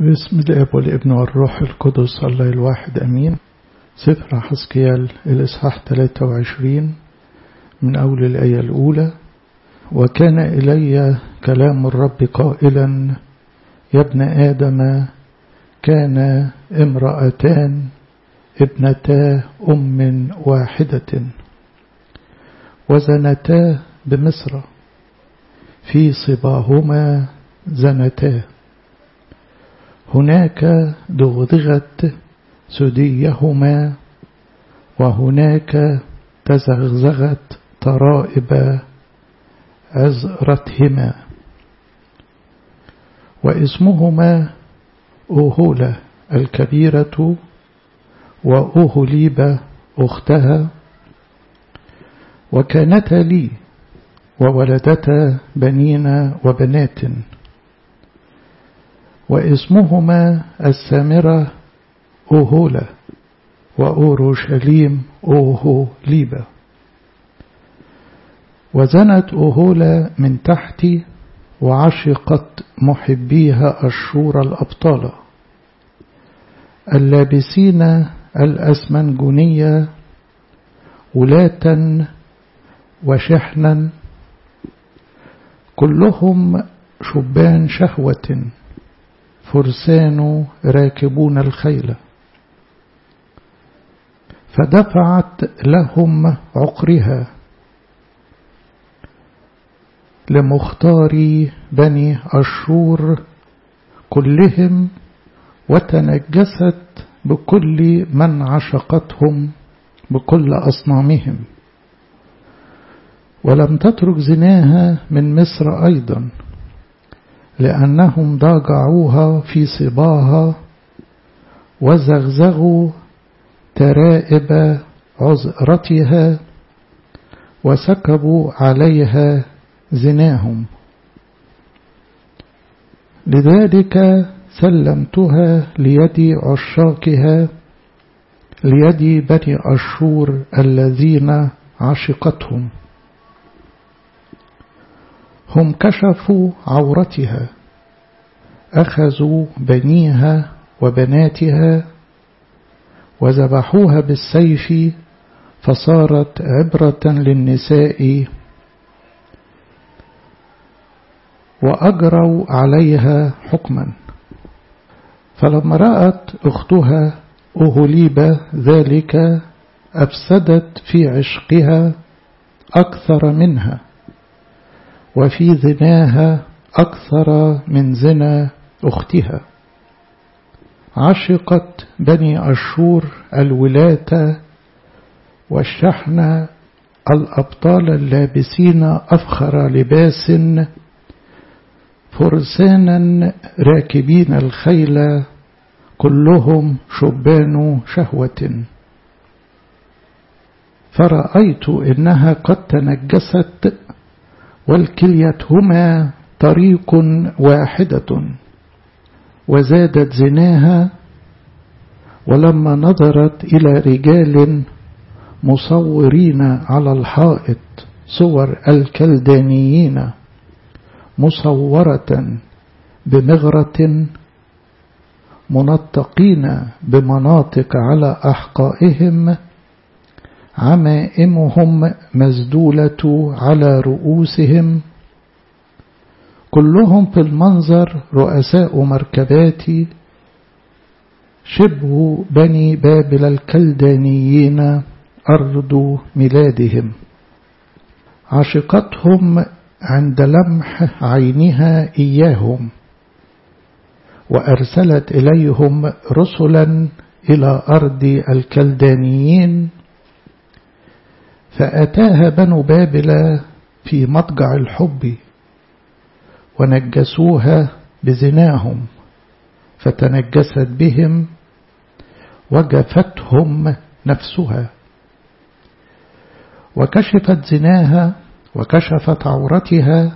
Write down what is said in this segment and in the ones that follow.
باسم الاب والابن والروح القدس الله الواحد امين سفر حسكيال الاصحاح 23 من اول الايه الاولى وكان الي كلام الرب قائلا يا ابن ادم كان امراتان ابنتا ام واحده وزنتا بمصر في صباهما زنتا هناك دغدغت سديهما وهناك تزغزغت ترائب عزرتهما واسمهما أوهولة الكبيرة وأوهليبة أختها وكانتا لي وولدتا بنين وبنات واسمهما السامرة أوهولة وأورشليم أوهوليبة وزنت أوهولة من تحتي وعشقت محبيها الشور الأبطال اللابسين الأسمنجونية ولاة وشحنا كلهم شبان شهوة فرسان راكبون الخيل فدفعت لهم عقرها لمختار بني أشور كلهم وتنجست بكل من عشقتهم بكل أصنامهم ولم تترك زناها من مصر أيضا لأنهم ضاجعوها في صباها وزغزغوا ترائب عذرتها وسكبوا عليها زناهم لذلك سلمتها ليد عشاقها ليد بني أشور الذين عشقتهم هم كشفوا عورتها أخذوا بنيها وبناتها وذبحوها بالسيف فصارت عبرة للنساء وأجروا عليها حكما فلما رأت أختها أهليبة ذلك أفسدت في عشقها أكثر منها وفي زناها أكثر من زنا أختها عشقت بني أشور الولاة والشحن الأبطال اللابسين أفخر لباس فرسانا راكبين الخيل كلهم شبان شهوة فرأيت إنها قد تنجست والكليتهما طريق واحدة وزادت زناها ولما نظرت إلى رجال مصورين على الحائط صور الكلدانيين مصورة بمغرة منطقين بمناطق على أحقائهم عمائمهم مزدولة على رؤوسهم كلهم في المنظر رؤساء مركبات شبه بني بابل الكلدانيين أرض ميلادهم عشقتهم عند لمح عينها إياهم وأرسلت إليهم رسلا إلى أرض الكلدانيين فأتاها بنو بابل في مضجع الحب ونجسوها بزناهم فتنجست بهم وجفتهم نفسها وكشفت زناها وكشفت عورتها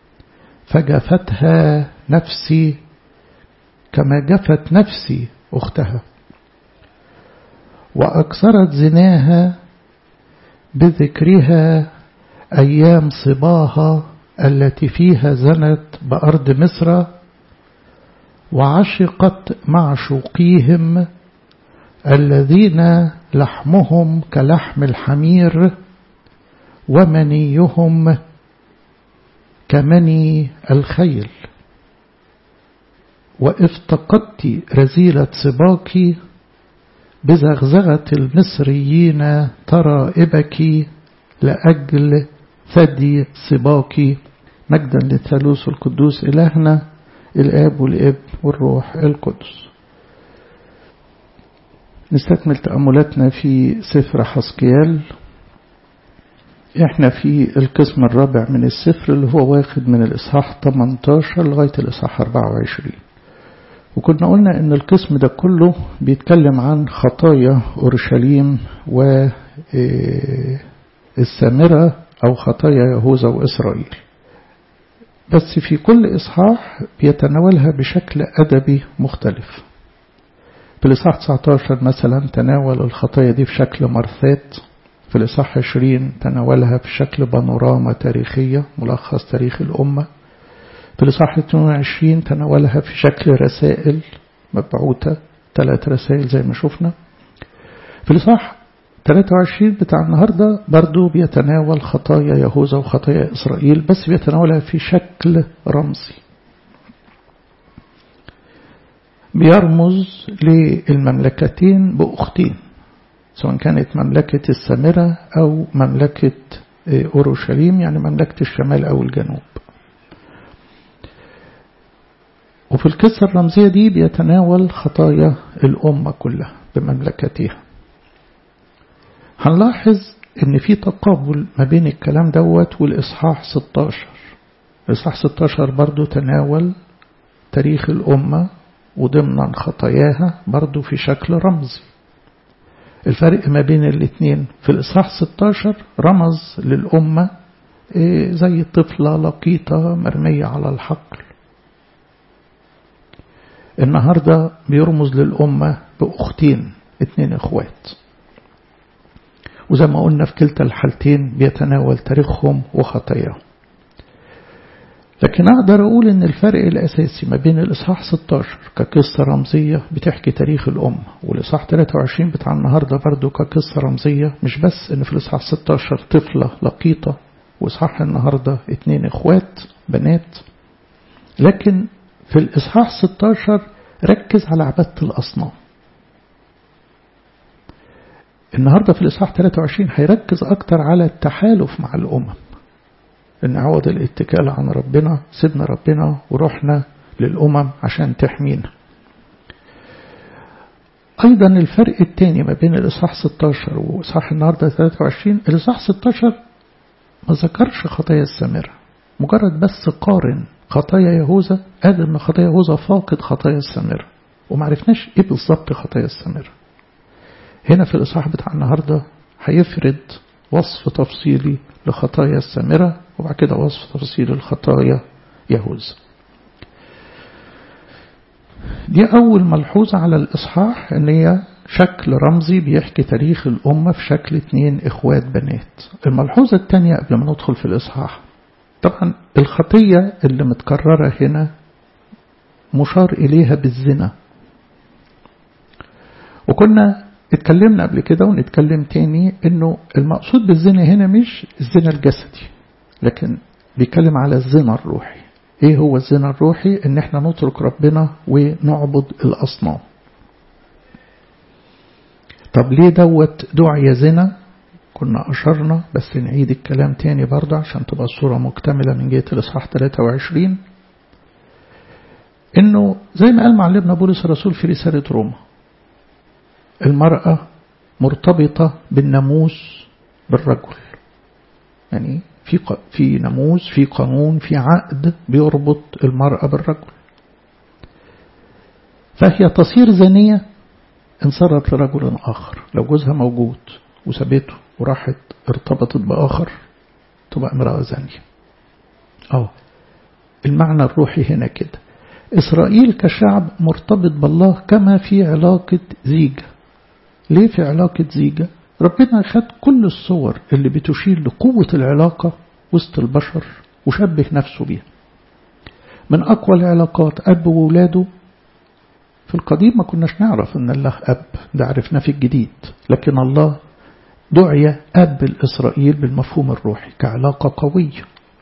فجفتها نفسي كما جفت نفسي أختها وأكثرت زناها بذكرها أيام صباها التي فيها زنت بأرض مصر وعشقت معشوقيهم الذين لحمهم كلحم الحمير ومنيهم كمني الخيل وافتقدت رزيلة سباك بزغزغة المصريين ترائبك لأجل ثدي سباك مجدا للثالوث القدوس إلهنا الآب والابن والروح القدس نستكمل تأملاتنا في سفر حسقيال احنا في القسم الرابع من السفر اللي هو واخد من الإصحاح 18 لغاية الإصحاح 24 وكنا قلنا ان القسم ده كله بيتكلم عن خطايا أورشليم والسامرة أو خطايا يهوذا وإسرائيل بس في كل إصحاح بيتناولها بشكل أدبي مختلف في الإصحاح 19 مثلا تناول الخطايا دي في شكل مرثات في الإصحاح 20 تناولها في شكل بانوراما تاريخية ملخص تاريخ الأمة في الإصحاح 22 تناولها في شكل رسائل مبعوثة ثلاث رسائل زي ما شفنا في الإصحاح 23 بتاع النهاردة برضو بيتناول خطايا يهوذا وخطايا إسرائيل بس بيتناولها في شكل رمزي بيرمز للمملكتين بأختين سواء كانت مملكة السامرة أو مملكة أورشليم يعني مملكة الشمال أو الجنوب وفي القصة الرمزية دي بيتناول خطايا الأمة كلها بمملكتها هنلاحظ ان في تقابل ما بين الكلام دوت والإصحاح 16 الإصحاح 16 برضو تناول تاريخ الأمة وضمنا خطاياها برضو في شكل رمزي الفرق ما بين الاثنين في الإصحاح 16 رمز للأمة زي طفلة لقيطة مرمية على الحقل النهاردة بيرمز للأمة بأختين اتنين اخوات وزي ما قلنا في كلتا الحالتين بيتناول تاريخهم وخطاياهم لكن أقدر أقول إن الفرق الأساسي ما بين الإصحاح 16 كقصة رمزية بتحكي تاريخ الأمة والإصحاح 23 بتاع النهاردة برضو كقصة رمزية مش بس إن في الإصحاح 16 طفلة لقيطة وإصحاح النهاردة اتنين إخوات بنات لكن في الإصحاح 16 ركز على عبادة الأصنام النهاردة في الإصحاح 23 هيركز أكتر على التحالف مع الأمم إن عوض الاتكال عن ربنا سيبنا ربنا ورحنا للأمم عشان تحمينا أيضا الفرق الثاني ما بين الإصحاح 16 وإصحاح النهاردة 23 الإصحاح 16 ما ذكرش خطايا السامرة مجرد بس قارن خطايا يهوذا قال ان خطايا يهوذا فاقد خطايا السامرة وما عرفناش ايه بالظبط خطايا السامرة هنا في الإصحاح بتاع النهاردة هيفرد وصف تفصيلي لخطايا السامرة وبعد كده وصف تفصيلي لخطايا يهوذا دي أول ملحوظة على الإصحاح إن هي شكل رمزي بيحكي تاريخ الأمة في شكل اتنين إخوات بنات الملحوظة الثانية قبل ما ندخل في الإصحاح طبعا الخطية اللي متكررة هنا مشار إليها بالزنا وكنا اتكلمنا قبل كده ونتكلم تاني انه المقصود بالزنا هنا مش الزنا الجسدي لكن بيتكلم على الزنا الروحي ايه هو الزنا الروحي ان احنا نترك ربنا ونعبد الاصنام طب ليه دوت دعي زنا كنا أشرنا بس نعيد الكلام تاني برضه عشان تبقى الصورة مكتملة من جهة الإصحاح 23 إنه زي ما قال معلمنا بولس الرسول في رسالة روما المرأة مرتبطة بالناموس بالرجل يعني في في ناموس في قانون في عقد بيربط المرأة بالرجل فهي تصير زانية إن صارت لرجل آخر لو جوزها موجود وسابته وراحت ارتبطت بآخر تبقى امرأة زانية اه المعنى الروحي هنا كده إسرائيل كشعب مرتبط بالله كما في علاقة زيجة ليه في علاقة زيجة ربنا خد كل الصور اللي بتشير لقوة العلاقة وسط البشر وشبه نفسه بيها من أقوى العلاقات أب وولاده في القديم ما كناش نعرف أن الله أب ده عرفناه في الجديد لكن الله دعي أب الإسرائيل بالمفهوم الروحي كعلاقة قوية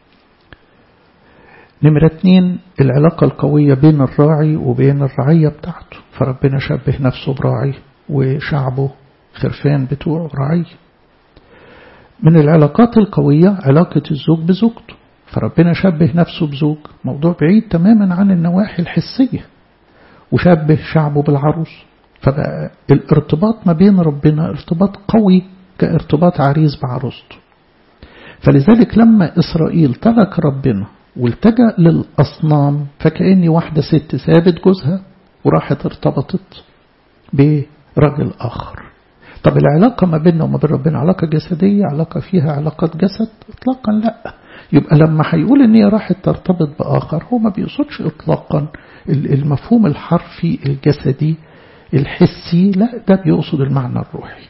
نمرة اتنين العلاقة القوية بين الراعي وبين الرعية بتاعته فربنا شبه نفسه براعي وشعبه خرفان بتوع رعي من العلاقات القوية علاقة الزوج بزوجته فربنا شبه نفسه بزوج موضوع بعيد تماما عن النواحي الحسية وشبه شعبه بالعروس فبقى الارتباط ما بين ربنا ارتباط قوي كارتباط عريس بعروسته فلذلك لما إسرائيل ترك ربنا والتجأ للأصنام فكأني واحدة ست سابت جوزها وراحت ارتبطت برجل آخر طب العلاقة ما بيننا وما بين ربنا علاقة جسدية علاقة فيها علاقات جسد اطلاقا لا يبقى لما هيقول ان هي راحت ترتبط بآخر هو ما بيقصدش اطلاقا المفهوم الحرفي الجسدي الحسي لا ده بيقصد المعنى الروحي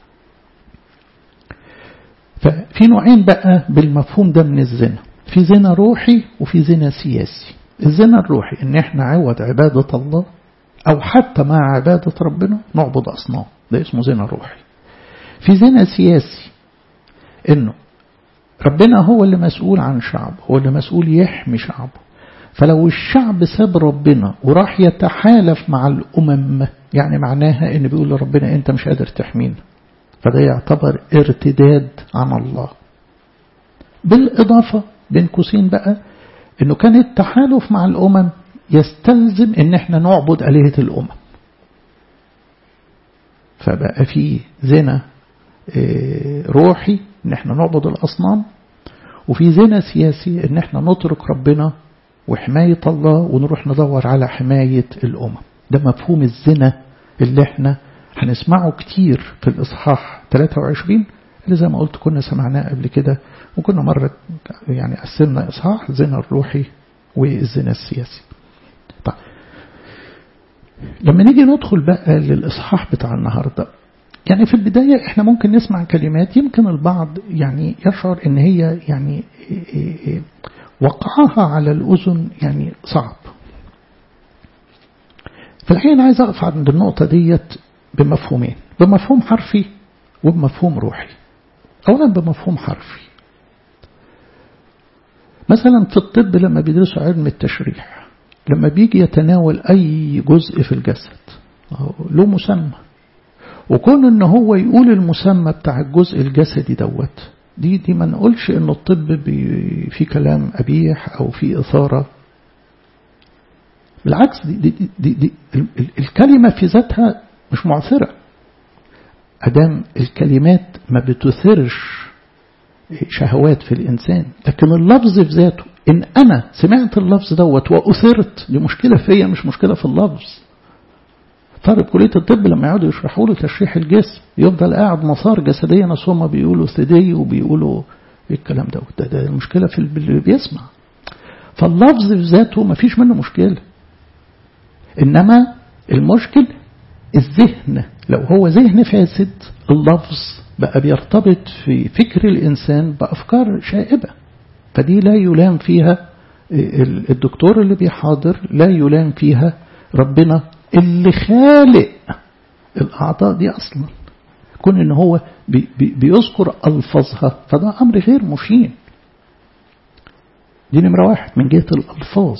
ففي نوعين بقى بالمفهوم ده من الزنا في زنا روحي وفي زنا سياسي الزنا الروحي ان احنا عوض عبادة الله او حتى مع عبادة ربنا نعبد اصنام ده اسمه زنا روحي في زنا سياسي انه ربنا هو اللي مسؤول عن شعبه هو اللي مسؤول يحمي شعبه فلو الشعب ساب ربنا وراح يتحالف مع الأمم يعني معناها ان بيقول لربنا انت مش قادر تحمينا فده يعتبر ارتداد عن الله بالإضافة بين قوسين بقى انه كان التحالف مع الأمم يستلزم ان احنا نعبد آلهة الأمم فبقى في زنا روحي ان احنا نعبد الأصنام وفي زنا سياسي ان احنا نترك ربنا وحماية الله ونروح ندور على حماية الأمم ده مفهوم الزنا اللي احنا هنسمعه كتير في الإصحاح 23 اللي زي ما قلت كنا سمعناه قبل كده وكنا مرة يعني قسمنا إصحاح الزنا الروحي والزنا السياسي طيب لما نيجي ندخل بقى للإصحاح بتاع النهاردة يعني في البداية احنا ممكن نسمع كلمات يمكن البعض يعني يشعر ان هي يعني وقعها على الأذن يعني صعب في الحقيقة أنا عايز أقف عند النقطة ديت بمفهومين بمفهوم حرفي وبمفهوم روحي أولا بمفهوم حرفي مثلا في الطب لما بيدرسوا علم التشريح لما بيجي يتناول أي جزء في الجسد له مسمى وكون ان هو يقول المسمى بتاع الجزء الجسدي دوت دي دي ما نقولش ان الطب في كلام قبيح او في اثاره بالعكس دي, دي, دي, دي الكلمه في ذاتها مش معثره ادام الكلمات ما بتثيرش شهوات في الانسان لكن اللفظ في ذاته ان انا سمعت اللفظ دوت واثرت دي مشكله فيا مش مشكله في اللفظ طالب كلية الطب لما يقعدوا يشرحوا له تشريح الجسم يفضل قاعد مسار جسديا ناس هم بيقولوا ثدي وبيقولوا ايه الكلام ده ده, ده المشكلة في اللي بيسمع فاللفظ في ذاته ما فيش منه مشكلة إنما المشكل الذهن لو هو ذهن فاسد اللفظ بقى بيرتبط في فكر الإنسان بأفكار شائبة فدي لا يلام فيها الدكتور اللي بيحاضر لا يلام فيها ربنا اللي خالق الأعضاء دي أصلا كون إن هو بي بي بيذكر ألفاظها فده أمر غير مشين دي نمرة واحد من جهة الألفاظ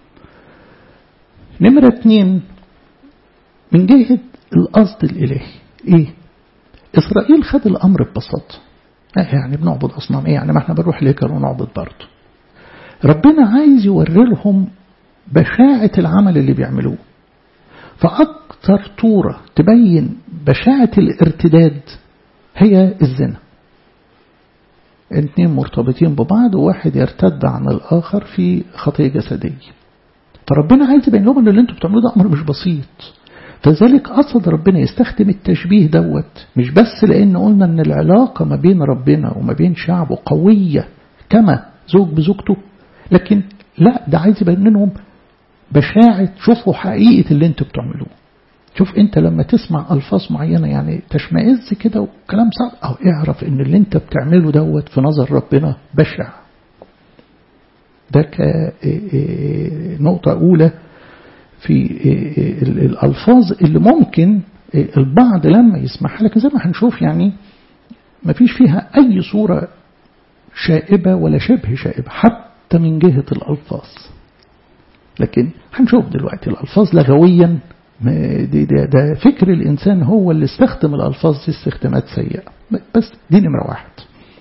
نمرة اتنين من جهة القصد الإلهي إيه إسرائيل خد الأمر ببساطة يعني بنعبد أصنام إيه يعني ما احنا بنروح ليكر ونعبد برضه ربنا عايز يوري لهم بشاعة العمل اللي بيعملوه فأكثر طورة تبين بشاعة الارتداد هي الزنا الاثنين مرتبطين ببعض وواحد يرتد عن الآخر في خطية جسدية فربنا عايز يبين لهم ان اللي انتوا بتعملوه ده امر مش بسيط فذلك قصد ربنا يستخدم التشبيه دوت مش بس لان قلنا ان العلاقة ما بين ربنا وما بين شعبه قوية كما زوج بزوجته لكن لا ده عايز يبين لهم بشاعة شوفوا حقيقة اللي انتوا بتعملوه شوف انت لما تسمع الفاظ معينة يعني تشمئز كده وكلام صعب او اعرف ان اللي انت بتعمله دوت في نظر ربنا بشع ده كنقطة أولى في الألفاظ اللي ممكن البعض لما يسمعها لكن زي ما هنشوف يعني ما فيش فيها أي صورة شائبة ولا شبه شائبة حتى من جهة الألفاظ لكن هنشوف دلوقتي الألفاظ لغويا ده, ده, ده فكر الإنسان هو اللي استخدم الألفاظ دي استخدامات سيئة بس دي نمرة واحد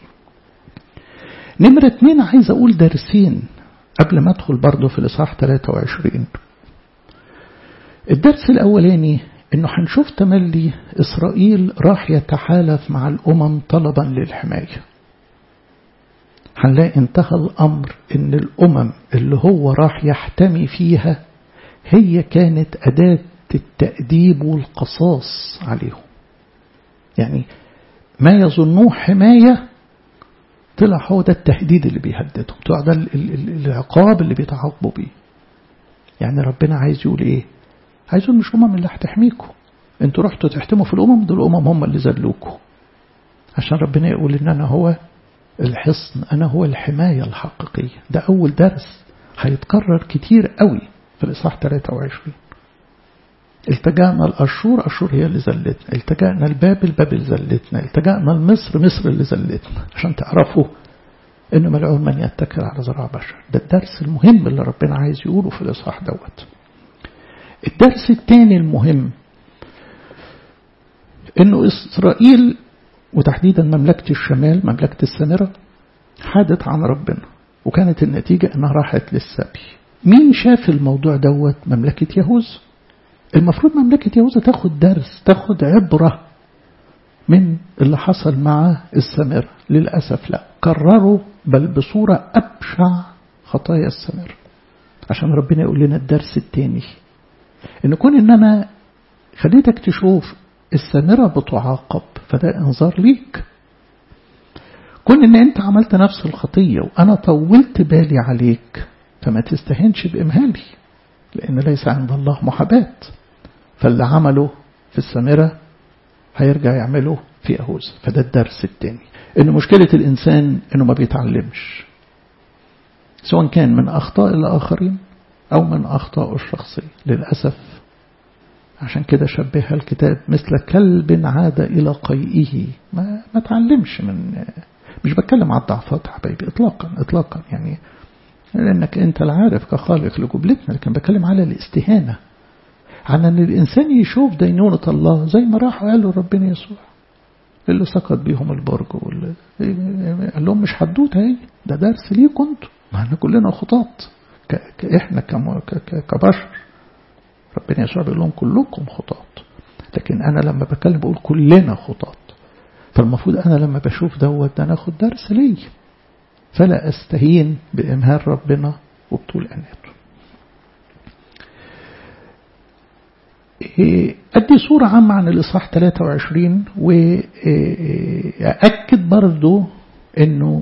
نمرة اتنين عايز أقول درسين قبل ما أدخل برضه في الإصحاح 23 الدرس الأولاني إنه هنشوف تملي إسرائيل راح يتحالف مع الأمم طلبا للحماية هنلاقي انتهى الأمر إن الأمم اللي هو راح يحتمي فيها هي كانت أداة التأديب والقصاص عليهم يعني ما يظنوه حماية طلع هو ده التهديد اللي بيهددهم طلع ده العقاب اللي بيتعاقبوا بيه يعني ربنا عايز يقول ايه عايز يقول مش أمم اللي هتحميكم انتوا رحتوا تحتموا في الأمم دول الأمم هم اللي ذلوكوا عشان ربنا يقول ان انا هو الحصن انا هو الحماية الحقيقية ده اول درس هيتكرر كتير قوي في الإصحاح 23 التجأنا الأشور أشور هي اللي زلتنا التجأنا البابل بابل زلتنا التجأنا لمصر مصر اللي زلتنا عشان تعرفوا إن ملعون من يتكل على ذراع بشر ده الدرس المهم اللي ربنا عايز يقوله في الإصحاح دوت الدرس الثاني المهم إنه إسرائيل وتحديدا مملكة الشمال مملكة السامرة حادت عن ربنا وكانت النتيجة إنها راحت للسبي مين شاف الموضوع دوت مملكة يهوذا المفروض مملكة يهوذا تاخد درس تاخد عبرة من اللي حصل مع السامرة للأسف لا كرروا بل بصورة أبشع خطايا السامرة عشان ربنا يقول لنا الدرس الثاني إن كون إن أنا خليتك تشوف السامرة بتعاقب فده إنذار ليك كون إن أنت عملت نفس الخطية وأنا طولت بالي عليك فما تستهنش بإمهالي لأن ليس عند الله محاباة فاللي عمله في السامرة هيرجع يعمله في يهوذا فده الدرس الثاني إن مشكلة الإنسان إنه ما بيتعلمش سواء كان من أخطاء الآخرين أو من أخطاء الشخصية للأسف عشان كده شبهها الكتاب مثل كلب عاد إلى قيئه ما, ما تعلمش من مش بتكلم على الضعفات حبايبي إطلاقا إطلاقا يعني لأنك أنت العارف كخالق لجبلتنا لكن بتكلم على الاستهانة على أن الإنسان يشوف دينونة الله زي ما راحوا قالوا ربنا يسوع اللي سقط بيهم البرج واللي قال لهم مش حدوته هي ده درس ليكم انتوا ما احنا كلنا خطاط احنا كبشر ربنا يسوع بيقول لهم كلكم خطاط لكن انا لما بتكلم بقول كلنا خطاط فالمفروض انا لما بشوف دوت ده ناخد درس ليه فلا استهين بامهال ربنا وبطول اناته أدي صورة عامة عن الإصحاح 23 وأكد برضو أنه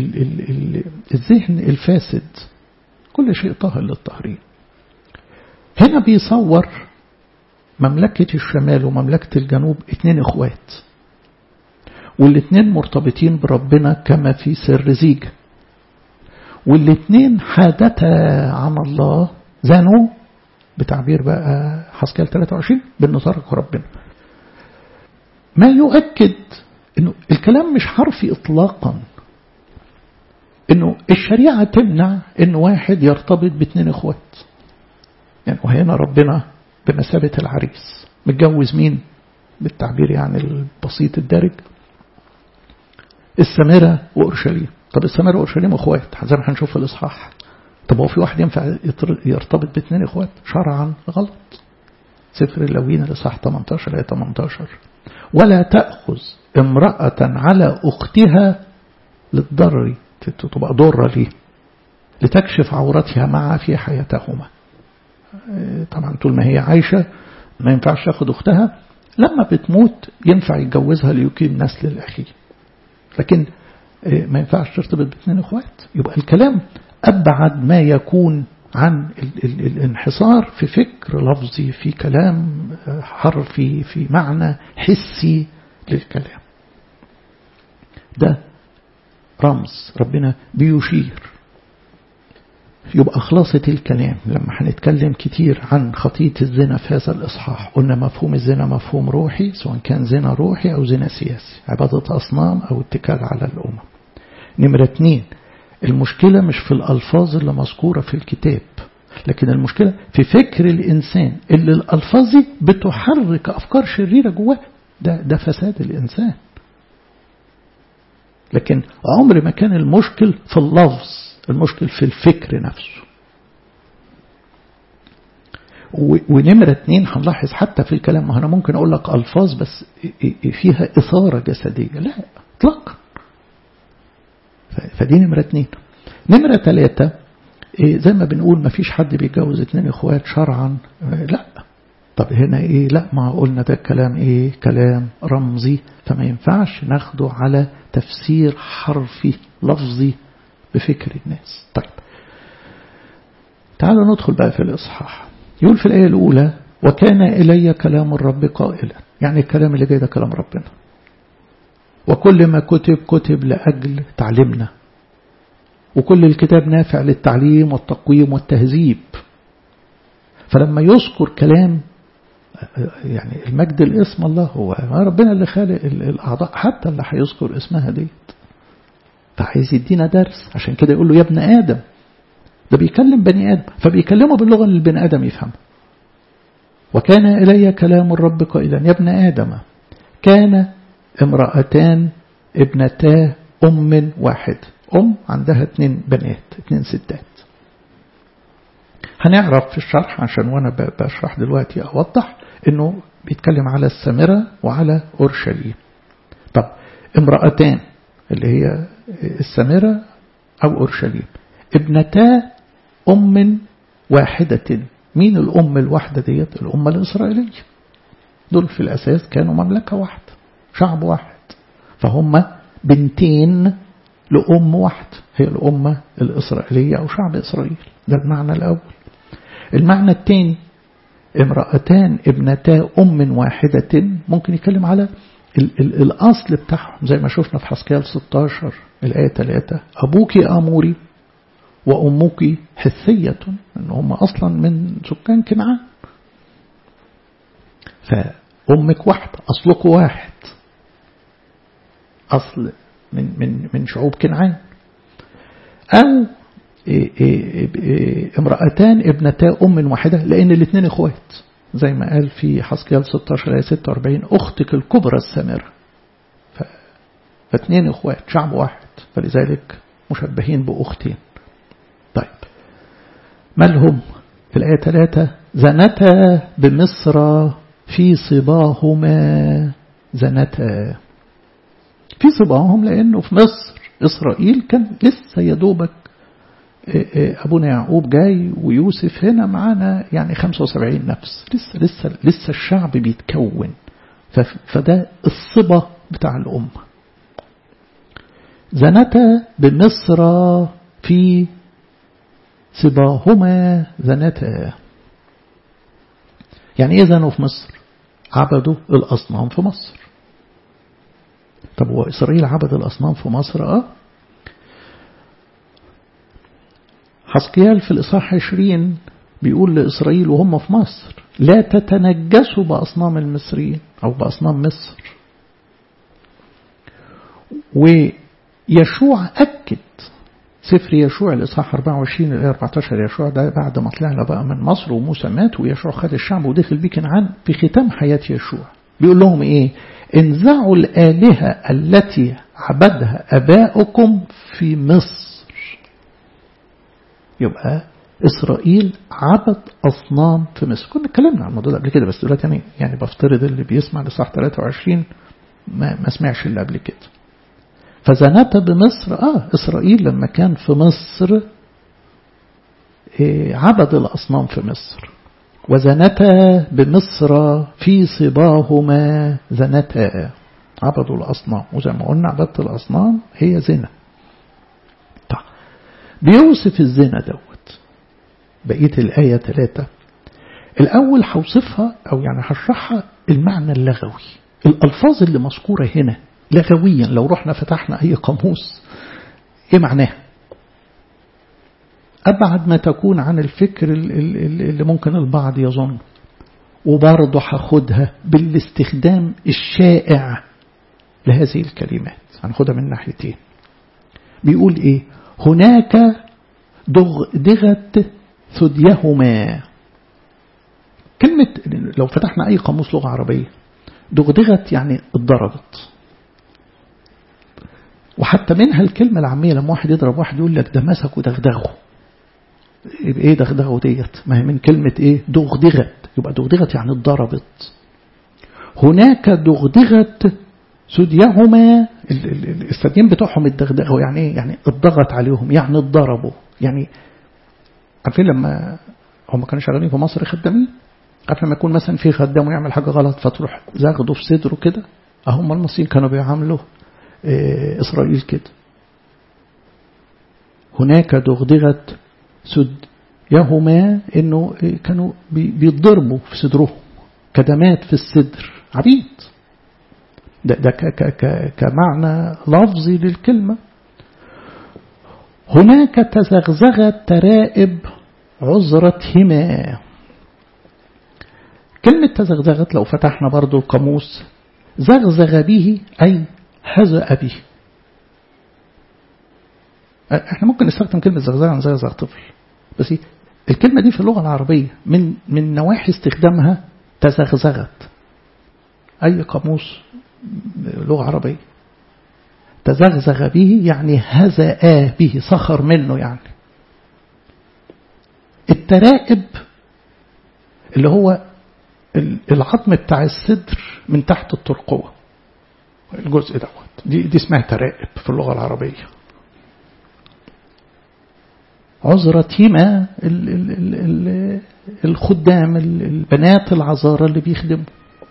الذهن الفاسد كل شيء طاهر للطهرين هنا بيصور مملكة الشمال ومملكة الجنوب اتنين اخوات والاتنين مرتبطين بربنا كما في سر زيجة والاتنين حادتا عن الله زانوا بتعبير بقى حسكال 23 بأنه تركوا ربنا ما يؤكد أنه الكلام مش حرفي إطلاقا أنه الشريعة تمنع أن واحد يرتبط باثنين إخوات يعني وهنا ربنا بمثابة العريس متجوز مين بالتعبير يعني البسيط الدارج السامرة وأورشليم طب السامرة وأورشليم أخوات زي ما هنشوف في الإصحاح طب هو في واحد ينفع يرتبط باثنين اخوات شرعا غلط سفر اللوين الاصحاح 18 ايه 18 ولا تأخذ امرأة على أختها للضر تبقى ضرة ليه لتكشف عورتها معها في حياتهما طبعا طول ما هي عايشة ما ينفعش تاخد أختها لما بتموت ينفع يتجوزها ليقيم نسل الأخي لكن ما ينفعش ترتبط باثنين اخوات يبقى الكلام أبعد ما يكون عن ال ال الانحصار في فكر لفظي في كلام حرفي في معنى حسي للكلام ده رمز ربنا بيشير يبقى خلاصة الكلام لما هنتكلم كتير عن خطية الزنا في هذا الإصحاح قلنا مفهوم الزنا مفهوم روحي سواء كان زنا روحي أو زنا سياسي عبادة أصنام أو اتكال على الأمم نمرة اتنين المشكلة مش في الألفاظ اللي مذكورة في الكتاب لكن المشكلة في فكر الإنسان اللي الألفاظ دي بتحرك أفكار شريرة جواه ده, ده فساد الإنسان لكن عمر ما كان المشكل في اللفظ المشكل في الفكر نفسه ونمرة اتنين هنلاحظ حتى في الكلام ما أنا ممكن أقول لك ألفاظ بس فيها إثارة جسدية لا إطلاقا فدي نمرة اتنين نمرة تلاتة زي ما بنقول ما فيش حد بيتجوز اتنين اخوات شرعا لا طب هنا ايه لا ما قلنا ده كلام ايه كلام رمزي فما ينفعش ناخده على تفسير حرفي لفظي بفكر الناس طيب تعالوا ندخل بقى في الإصحاح يقول في الآية الأولى وكان إلي كلام الرب قائلا يعني الكلام اللي جاي ده كلام ربنا وكل ما كتب كتب لأجل تعليمنا وكل الكتاب نافع للتعليم والتقويم والتهذيب فلما يذكر كلام يعني المجد الاسم الله هو ربنا اللي خالق الأعضاء حتى اللي هيذكر اسمها ديت فعايز يدينا درس عشان كده يقول له يا ابن آدم ده بيكلم بني آدم فبيكلمه باللغة اللي البني آدم يفهمها وكان إلي كلام الرب قائلا يا ابن آدم كان امرأتان ابنتا أم واحد أم عندها اتنين بنات اتنين ستات هنعرف في الشرح عشان وانا بشرح دلوقتي اوضح انه بيتكلم على السامرة وعلى اورشليم طب امرأتان اللي هي السامرة او اورشليم ابنتا ام واحدة مين الام الواحدة ديت الامة الاسرائيلية دول في الاساس كانوا مملكة واحدة شعب واحد فهم بنتين لأم واحدة هي الأمة الإسرائيلية أو شعب إسرائيل ده المعنى الأول المعنى الثاني امرأتان ابنتا أم واحدة ممكن يتكلم على ال ال الأصل بتاعهم زي ما شفنا في حسكيال 16 الآية 3 أبوك أموري وأمك حثية إن هم أصلا من سكان كنعان فأمك واحدة أصلك واحد أصل من من من شعوب كنعان أو امرأتان ابنتا أم واحدة لأن الاثنين اخوات زي ما قال في حسكيال 16 آية 46 أختك الكبرى السامرة فاثنين اخوات شعب واحد فلذلك مشبهين بأختين طيب مالهم في الآية 3 زنتا بمصر في صباهما زنتا في صباهم لأنه في مصر إسرائيل كان لسه يدوبك أبونا يعقوب جاي ويوسف هنا معانا يعني 75 نفس لسه لسه لسه الشعب بيتكون فده الصبا بتاع الأمة زنتا بمصر في صباهما زنتا يعني ايه زنوا في مصر عبدوا الأصنام في مصر طب هو إسرائيل عبد الأصنام في مصر اه حسقيال في الإصحاح 20 بيقول لإسرائيل وهم في مصر لا تتنجسوا بأصنام المصريين أو بأصنام مصر ويشوع أكد سفر يشوع الإصحاح 24 إلى 14 يشوع ده بعد ما طلعنا بقى من مصر وموسى مات ويشوع خد الشعب ودخل بيه كنعان في ختام حياة يشوع بيقول لهم إيه انزعوا الآلهة التي عبدها أباؤكم في مصر يبقى إسرائيل عبد أصنام في مصر كنا اتكلمنا عن الموضوع ده قبل كده بس دلوقتي يعني, يعني بفترض اللي بيسمع لصح 23 ما, ما سمعش اللي قبل كده فزنت بمصر آه إسرائيل لما كان في مصر إيه عبد الأصنام في مصر وزنتا بمصر في صباهما زنتا عبدوا الأصنام وزي ما قلنا عبادة الأصنام هي زنا طيب بيوصف الزنا دوت بقية الآية ثلاثة الأول هوصفها أو يعني هشرحها المعنى اللغوي الألفاظ اللي مذكورة هنا لغويا لو رحنا فتحنا أي قاموس إيه معناها أبعد ما تكون عن الفكر اللي ممكن البعض يظن وبرضه هاخدها بالاستخدام الشائع لهذه الكلمات هناخدها من ناحيتين بيقول ايه هناك دغدغت ثديهما كلمة لو فتحنا أي قاموس لغة عربية دغدغت يعني اتضربت وحتى منها الكلمة العامية لما واحد يضرب واحد يقول لك ده مسك ودغدغه يبقى ايه دغدغه ديت ما هي من كلمة ايه دغدغت يبقى دغدغت يعني اتضربت هناك دغدغت سديهما الثديين بتوعهم اتدغدغوا يعني ايه يعني اتضغط عليهم يعني اتضربوا يعني عارفين لما هم كانوا شغالين في مصر خدامين عارف لما يكون مثلا في خدام ويعمل حاجة غلط فتروح زاغده في صدره كده هم المصريين كانوا بيعاملوا إيه إسرائيل كده هناك دغدغت سديهما انه كانوا بيتضربوا في صدرهم كدمات في الصدر عبيد ده, ده ك ك ك كمعنى لفظي للكلمة هناك تزغزغت ترائب عذرتهما كلمة تزغزغت لو فتحنا برضو القاموس زغزغ به أي هزأ به احنا ممكن نستخدم كلمة زغزغ عن زغزغ طفل بس الكلمة دي في اللغة العربية من من نواحي استخدامها تزغزغت أي قاموس لغة عربية تزغزغ به يعني هزأ به سخر منه يعني الترائب اللي هو العظم بتاع الصدر من تحت الترقوة الجزء دوت دي, دي اسمها ترائب في اللغة العربية عذرتهما الخدام البنات العذارى اللي بيخدموا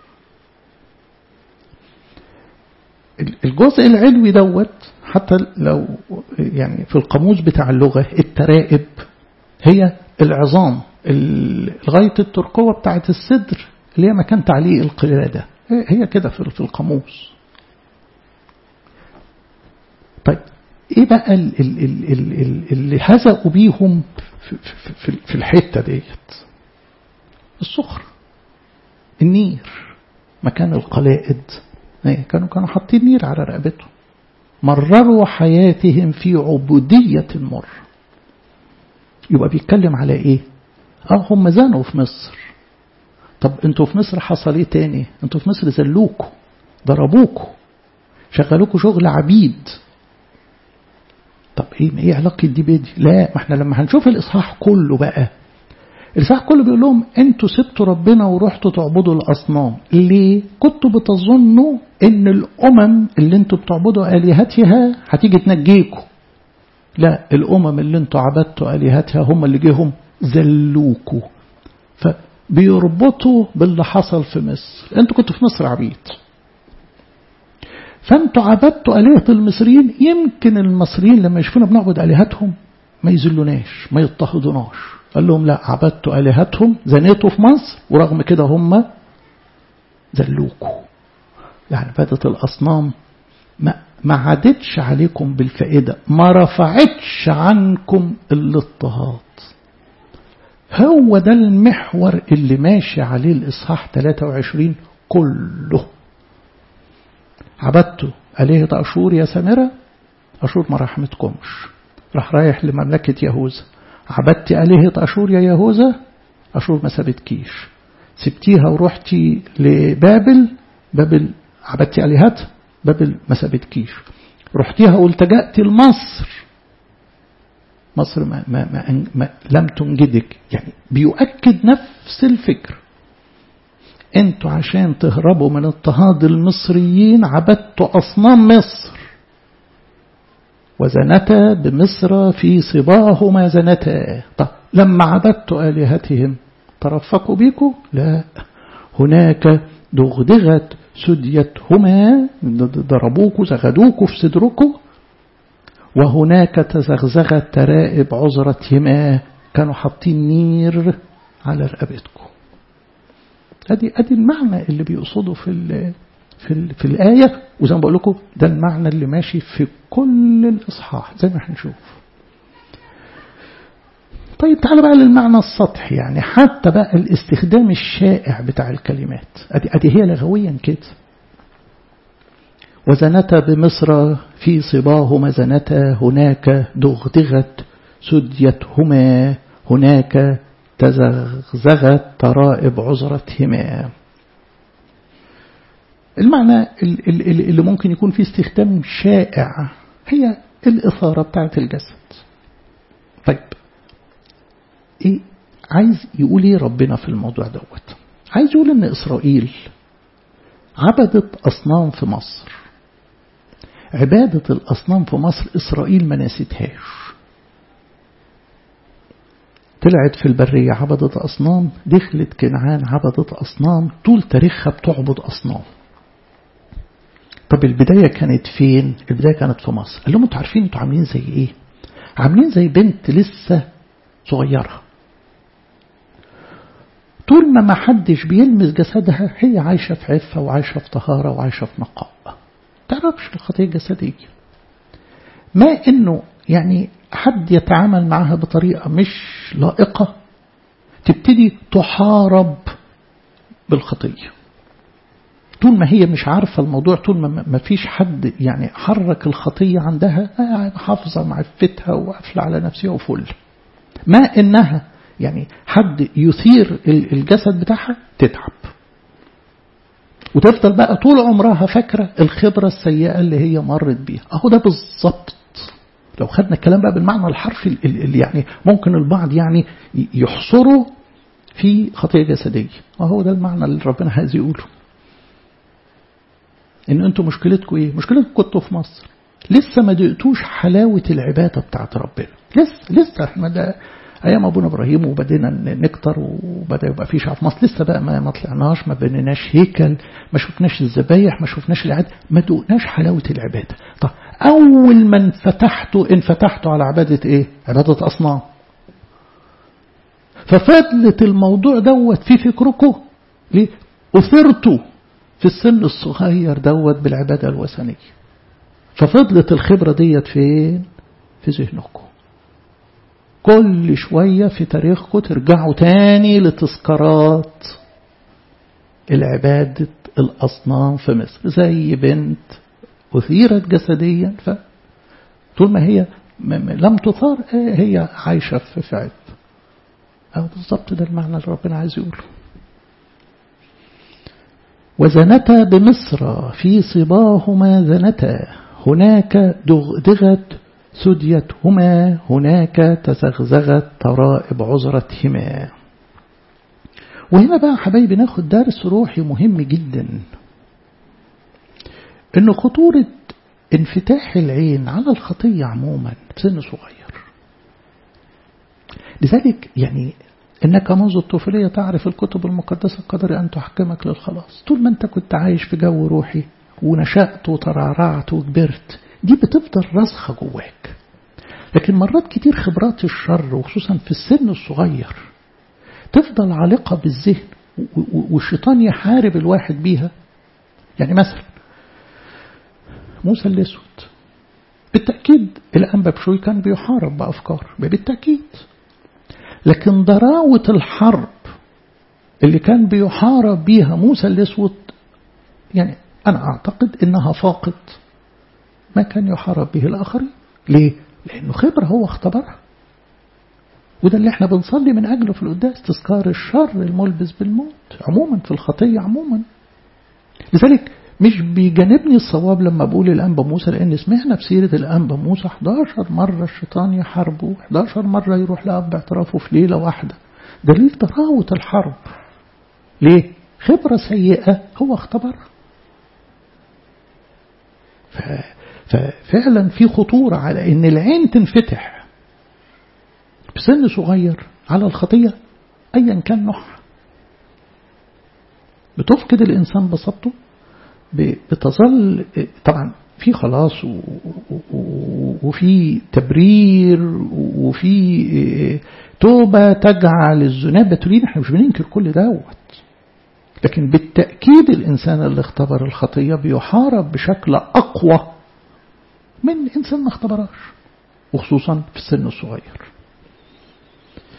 الجزء العلوي دوت حتى لو يعني في القاموس بتاع اللغة الترائب هي العظام لغاية الترقوة بتاعت الصدر اللي هي مكان تعليق القلادة هي كده في القاموس طيب ايه بقى اللي هزقوا بيهم في الحتة ديت الصخر النير مكان القلائد كانوا كانوا حاطين نير على رقبتهم مرروا حياتهم في عبودية مر يبقى بيتكلم على ايه اه هم زانوا في مصر طب انتوا في مصر حصل ايه تاني انتوا في مصر زلوكوا ضربوكوا شغلوكوا شغل عبيد طب ايه ايه علاقه دي بدي لا ما احنا لما هنشوف الاصحاح كله بقى الاصحاح كله بيقول لهم انتوا سبتوا ربنا ورحتوا تعبدوا الاصنام ليه كنتوا بتظنوا ان الامم اللي انتوا بتعبدوا الهتها هتيجي تنجيكم لا الامم اللي انتوا عبدتوا الهتها هم اللي جيهم زلوكوا فبيربطوا باللي حصل في مصر انتوا كنتوا في مصر عبيد فانتوا عبدتوا آلهة المصريين يمكن المصريين لما يشوفونا بنعبد آلهتهم ما يذلوناش ما يضطهدوناش قال لهم لا عبدتوا آلهتهم زنيتوا في مصر ورغم كده هم ذلوكوا يعني بدت الأصنام ما ما عادتش عليكم بالفائدة ما رفعتش عنكم الاضطهاد هو ده المحور اللي ماشي عليه الإصحاح 23 كله عبدتوا آلهة أشور يا سامرة أشور ما رحمتكمش راح رايح لمملكة يهوذا عبدت آلهة أشور يا يهوذا أشور ما سابتكيش سبتيها ورحتي لبابل بابل عبدتي آلهتها بابل ما سابتكيش رحتيها والتجأتي لمصر مصر ما, ما, ما, ما لم تنجدك يعني بيؤكد نفس الفكر انتوا عشان تهربوا من اضطهاد المصريين عبدتوا أصنام مصر وزنتا بمصر في صباهما زنتا طب لما عبدتوا آلهتهم ترفقوا بيكم لا هناك دغدغت سديتهما ضربوكوا زغدوكوا في صدركم وهناك تزغزغت ترائب عذرتهما كانوا حاطين نير على رقبتكم ادي ادي المعنى اللي بيقصده في ال في ال في الايه وزي ما بقول لكم ده المعنى اللي ماشي في كل الاصحاح زي ما هنشوف طيب تعالى بقى للمعنى السطحي يعني حتى بقى الاستخدام الشائع بتاع الكلمات ادي, أدي هي لغويا كده وزنتا بمصر في صباهما زنتا هناك دغدغت سديتهما هناك تزغزغت ترائب عذرتهما المعنى اللي ممكن يكون فيه استخدام شائع هي الإثارة بتاعت الجسد طيب إيه عايز يقول إيه ربنا في الموضوع دوت عايز يقول إن إسرائيل عبدت أصنام في مصر عبادة الأصنام في مصر إسرائيل ما نسيتهاش طلعت في البرية عبدت أصنام دخلت كنعان عبدت أصنام طول تاريخها بتعبد أصنام طب البداية كانت فين البداية كانت في مصر قال لهم انتوا عارفين انتوا عاملين زي ايه عاملين زي بنت لسه صغيرة طول ما ما حدش بيلمس جسدها هي عايشة في عفة وعايشة في طهارة وعايشة في نقاء تعرفش الخطية الجسدية ما انه يعني حد يتعامل معها بطريقة مش لائقة تبتدي تحارب بالخطية طول ما هي مش عارفة الموضوع طول ما فيش حد يعني حرك الخطية عندها حافظة معفتها وقافلة على نفسها وفل ما إنها يعني حد يثير الجسد بتاعها تتعب وتفضل بقى طول عمرها فاكرة الخبرة السيئة اللي هي مرت بيها أهو ده بالظبط لو خدنا الكلام بقى بالمعنى الحرفي اللي يعني ممكن البعض يعني يحصره في خطية جسدية وهو ده المعنى اللي ربنا عايز يقوله ان انتوا مشكلتكم ايه مشكلتكم كنتوا في مصر لسه ما دقتوش حلاوة العبادة بتاعت ربنا لسه لسه احنا ده ايام ابونا ابراهيم وبدينا نكتر وبدا يبقى في شعب مصر لسه بقى ما, ما طلعناش ما بنيناش هيكل ما شفناش الذبايح ما شفناش العبادة ما دقناش حلاوة العبادة طب اول ما انفتحتوا انفتحتوا على عبادة ايه عبادة اصنام ففضلت الموضوع دوت في فكركم ليه أثرتوا في السن الصغير دوت بالعبادة الوثنية ففضلت الخبرة ديت فين في ذهنكم كل شوية في تاريخكم ترجعوا تاني لتذكارات العبادة الأصنام في مصر زي بنت أثيرت جسديا ف طول ما هي لم تثار هي عايشة في عب أو بالضبط ده المعنى اللي ربنا عايز يقوله وزنتا بمصر في صباهما زنتا هناك دغدغت سديتهما هناك تزغزغت ترائب عذرتهما وهنا بقى حبايبي ناخد درس روحي مهم جدا ان خطورة انفتاح العين على الخطية عموما بسن صغير لذلك يعني إنك منذ الطفولية تعرف الكتب المقدسة قدر أن تحكمك للخلاص طول ما أنت كنت عايش في جو روحي ونشأت وترعرعت وكبرت دي بتفضل راسخة جواك لكن مرات كتير خبرات الشر وخصوصا في السن الصغير تفضل عالقة بالذهن والشيطان يحارب الواحد بيها يعني مثلا موسى الأسود بالتأكيد الأنبا بشوي كان بيحارب بأفكار بالتأكيد لكن ضراوة الحرب اللي كان بيحارب بيها موسى الأسود يعني أنا أعتقد إنها فاقت ما كان يحارب به الآخرين ليه؟ لأنه خبرة هو اختبرها وده اللي احنا بنصلي من أجله في القداس تذكار الشر الملبس بالموت عموما في الخطية عموما لذلك مش بيجانبني الصواب لما بقول الأنبا موسى لأن سمعنا في سيرة الأنبا موسى 11 مرة الشيطان يحاربه 11 مرة يروح لأب اعترافه في ليلة واحدة دليل تراوة الحرب ليه؟ خبرة سيئة هو اختبرها ففعلا في خطورة على ان العين تنفتح بسن صغير على الخطية ايا كان نوعها بتفقد الانسان بسطته بتظل طبعا في خلاص وفي تبرير وفي توبة تجعل الذنوب بتولين احنا مش بننكر كل دوت لكن بالتأكيد الإنسان اللي اختبر الخطية بيحارب بشكل أقوى من إنسان ما اختبرهاش وخصوصا في السن الصغير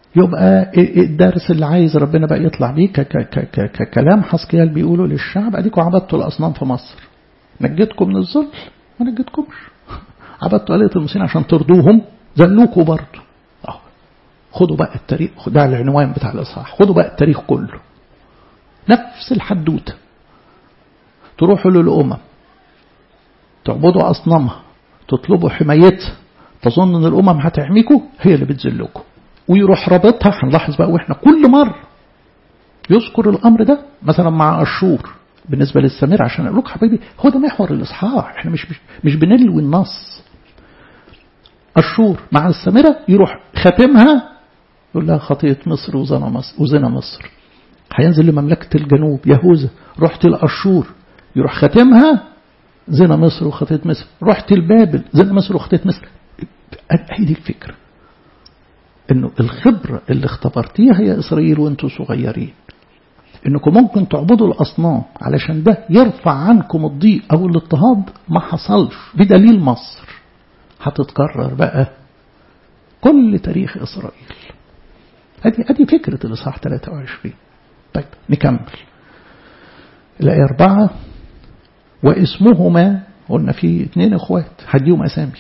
يبقى الدرس اللي عايز ربنا بقى يطلع بيه ككلام حسكيال بيقوله للشعب اديكم عبدتوا الاصنام في مصر نجيتكم من الظلم ما نجيتكمش عبدتوا آلهة المسلمين عشان ترضوهم ذلوكوا برضه اهو خدوا بقى التاريخ ده العنوان بتاع الاصحاح خدوا بقى التاريخ كله نفس الحدوته تروحوا للأمم تعبدوا أصنامها تطلبوا حمايتها تظن ان الأمم هتحميكوا هي اللي بتذلكوا ويروح رابطها هنلاحظ بقى واحنا كل مرة يذكر الأمر ده مثلا مع أشور بالنسبة للسمير عشان أقول لك حبيبي هو ده محور الإصحاح احنا مش مش, مش بنلوي النص أشور مع السميرة يروح خاتمها يقول لها خطية مصر وزنا مصر وزنا مصر هينزل لمملكة الجنوب يهوذا رحت الأشور يروح خاتمها زنا مصر وخطية مصر رحت البابل زنا مصر وخطية مصر هي دي الفكرة انه الخبرة اللي اختبرتيها يا إسرائيل وانتوا صغيرين انكم ممكن تعبدوا الأصنام علشان ده يرفع عنكم الضيق أو الاضطهاد ما حصلش بدليل مصر هتتكرر بقى كل تاريخ إسرائيل ادي ادي فكرة الإصحاح 23 طيب نكمل الآية أربعة واسمهما قلنا في اثنين اخوات هديهم اسامي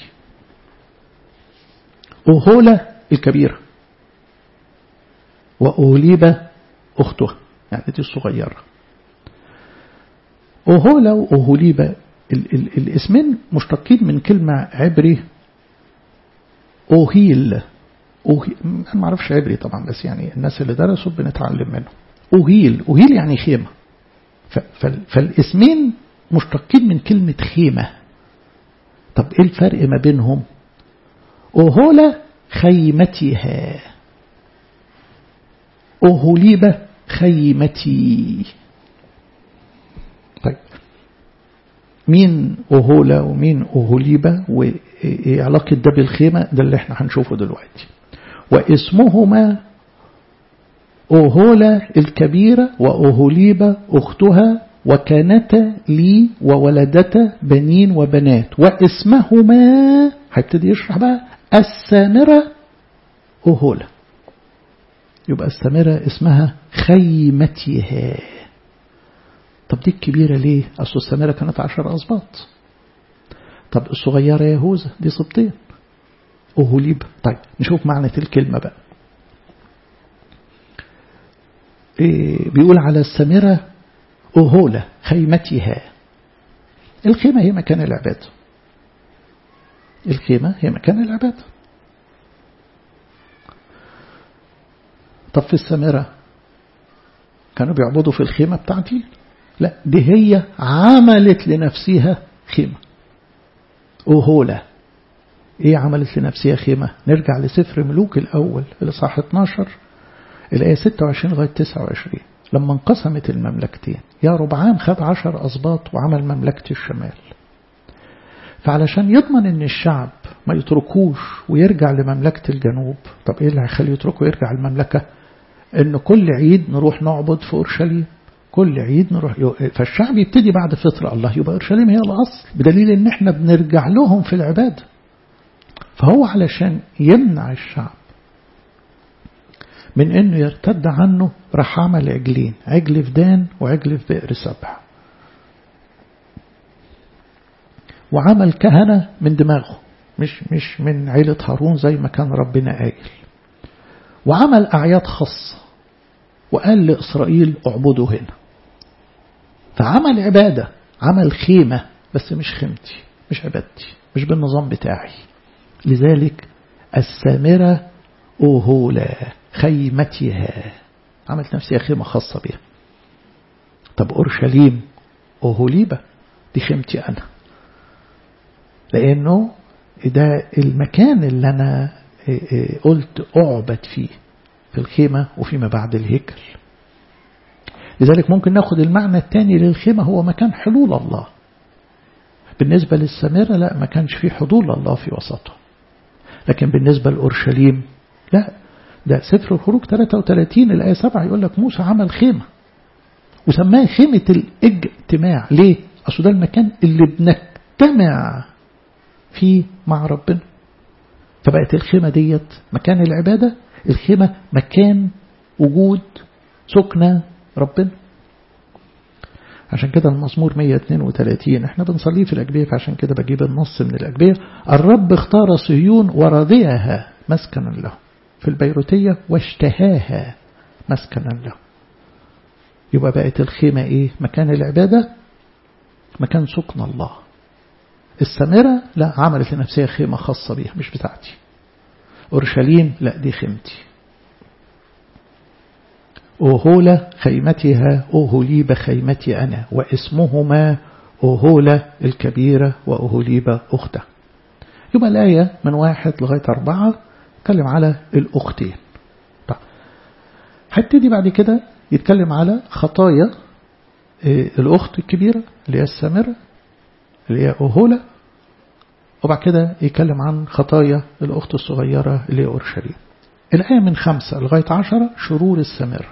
أوهولة الكبيرة وأوليبة أختها يعني دي الصغيرة أوهولة وأوليبة ال ال الاسمين مشتقين من كلمة عبري أوهيل أوهيل أنا ما أعرفش عبري طبعا بس يعني الناس اللي درسوا بنتعلم منه أوهيل أوهيل يعني خيمة فالاسمين مشتقين من كلمة خيمة طب ايه الفرق ما بينهم أوهولة خيمتها أوهوليبة خيمتي طيب مين أوهولة ومين أوهوليبة وإيه علاقة ده بالخيمة ده اللي احنا هنشوفه دلوقتي واسمهما أوهولة الكبيرة وأوهوليبة أختها وكانتا لي وولدتا بنين وبنات واسمهما هيبتدي يشرح بقى السامرة أهولة يبقى السامرة اسمها خيمتها طب دي الكبيرة ليه أصل السامرة كانت عشر أسباط طب الصغيرة يهوذا دي سبطين أهوليب طيب نشوف معنى الكلمة بقى إيه بيقول على السامرة أهولة خيمتها الخيمة هي مكان العبادة الخيمة هي مكان العبادة طب في السامرة كانوا بيعبدوا في الخيمة بتاعتي لا دي هي عملت لنفسها خيمة أهولة ايه عملت لنفسها خيمة نرجع لسفر ملوك الأول الإصحاح 12 الآية 26 لغاية 29 لما انقسمت المملكتين يا ربعام خد عشر أسباط وعمل مملكة الشمال فعلشان يضمن ان الشعب ما يتركوش ويرجع لمملكة الجنوب طب ايه اللي هيخليه يتركه ويرجع المملكة ان كل عيد نروح نعبد في اورشليم كل عيد نروح فالشعب يبتدي بعد فترة الله يبقى اورشليم هي الاصل بدليل ان احنا بنرجع لهم في العبادة فهو علشان يمنع الشعب من انه يرتد عنه راح عمل عجلين عجل في دان وعجل في بئر سبع وعمل كهنة من دماغه مش مش من عيلة هارون زي ما كان ربنا قايل وعمل أعياد خاصة وقال لإسرائيل اعبدوا هنا فعمل عبادة عمل خيمة بس مش خيمتي مش عبادتي مش بالنظام بتاعي لذلك السامرة أوهولا خيمتها عملت نفسها خيمة خاصة بها طب أورشليم أوهوليبة دي خيمتي أنا لأنه ده المكان اللي أنا قلت أعبد فيه في الخيمة وفيما بعد الهيكل لذلك ممكن ناخد المعنى الثاني للخيمة هو مكان حلول الله بالنسبة للسامرة لا ما كانش فيه حضور الله في وسطه لكن بالنسبة لأورشليم لا ده سفر الخروج 33 الآية 7 يقول لك موسى عمل خيمة وسماها خيمة الاجتماع ليه؟ أصل ده المكان اللي بنجتمع فيه مع ربنا فبقت الخيمة ديت مكان العبادة الخيمة مكان وجود سكنة ربنا عشان كده المزمور 132 احنا بنصليه في الأجبية فعشان كده بجيب النص من الأجبية الرب اختار صهيون ورضيها مسكنا له في البيروتية واشتهاها مسكنا له يبقى بقت الخيمة ايه مكان العبادة مكان سكن الله السامرة لا عملت لنفسها خيمة خاصة بيها مش بتاعتي أورشليم لا دي خيمتي أوهولة خيمتها أوهوليب خيمتي أنا واسمهما أوهولة الكبيرة وأوهوليب أخته يبقى الآية من واحد لغاية أربعة يتكلم على الأختين طيب هبتدي بعد كده يتكلم على خطايا الأخت الكبيرة اللي هي السامرة اللي هي أوهولة وبعد كده يتكلم عن خطايا الأخت الصغيرة اللي هي أورشليم الآية من خمسة لغاية عشرة شرور السامرة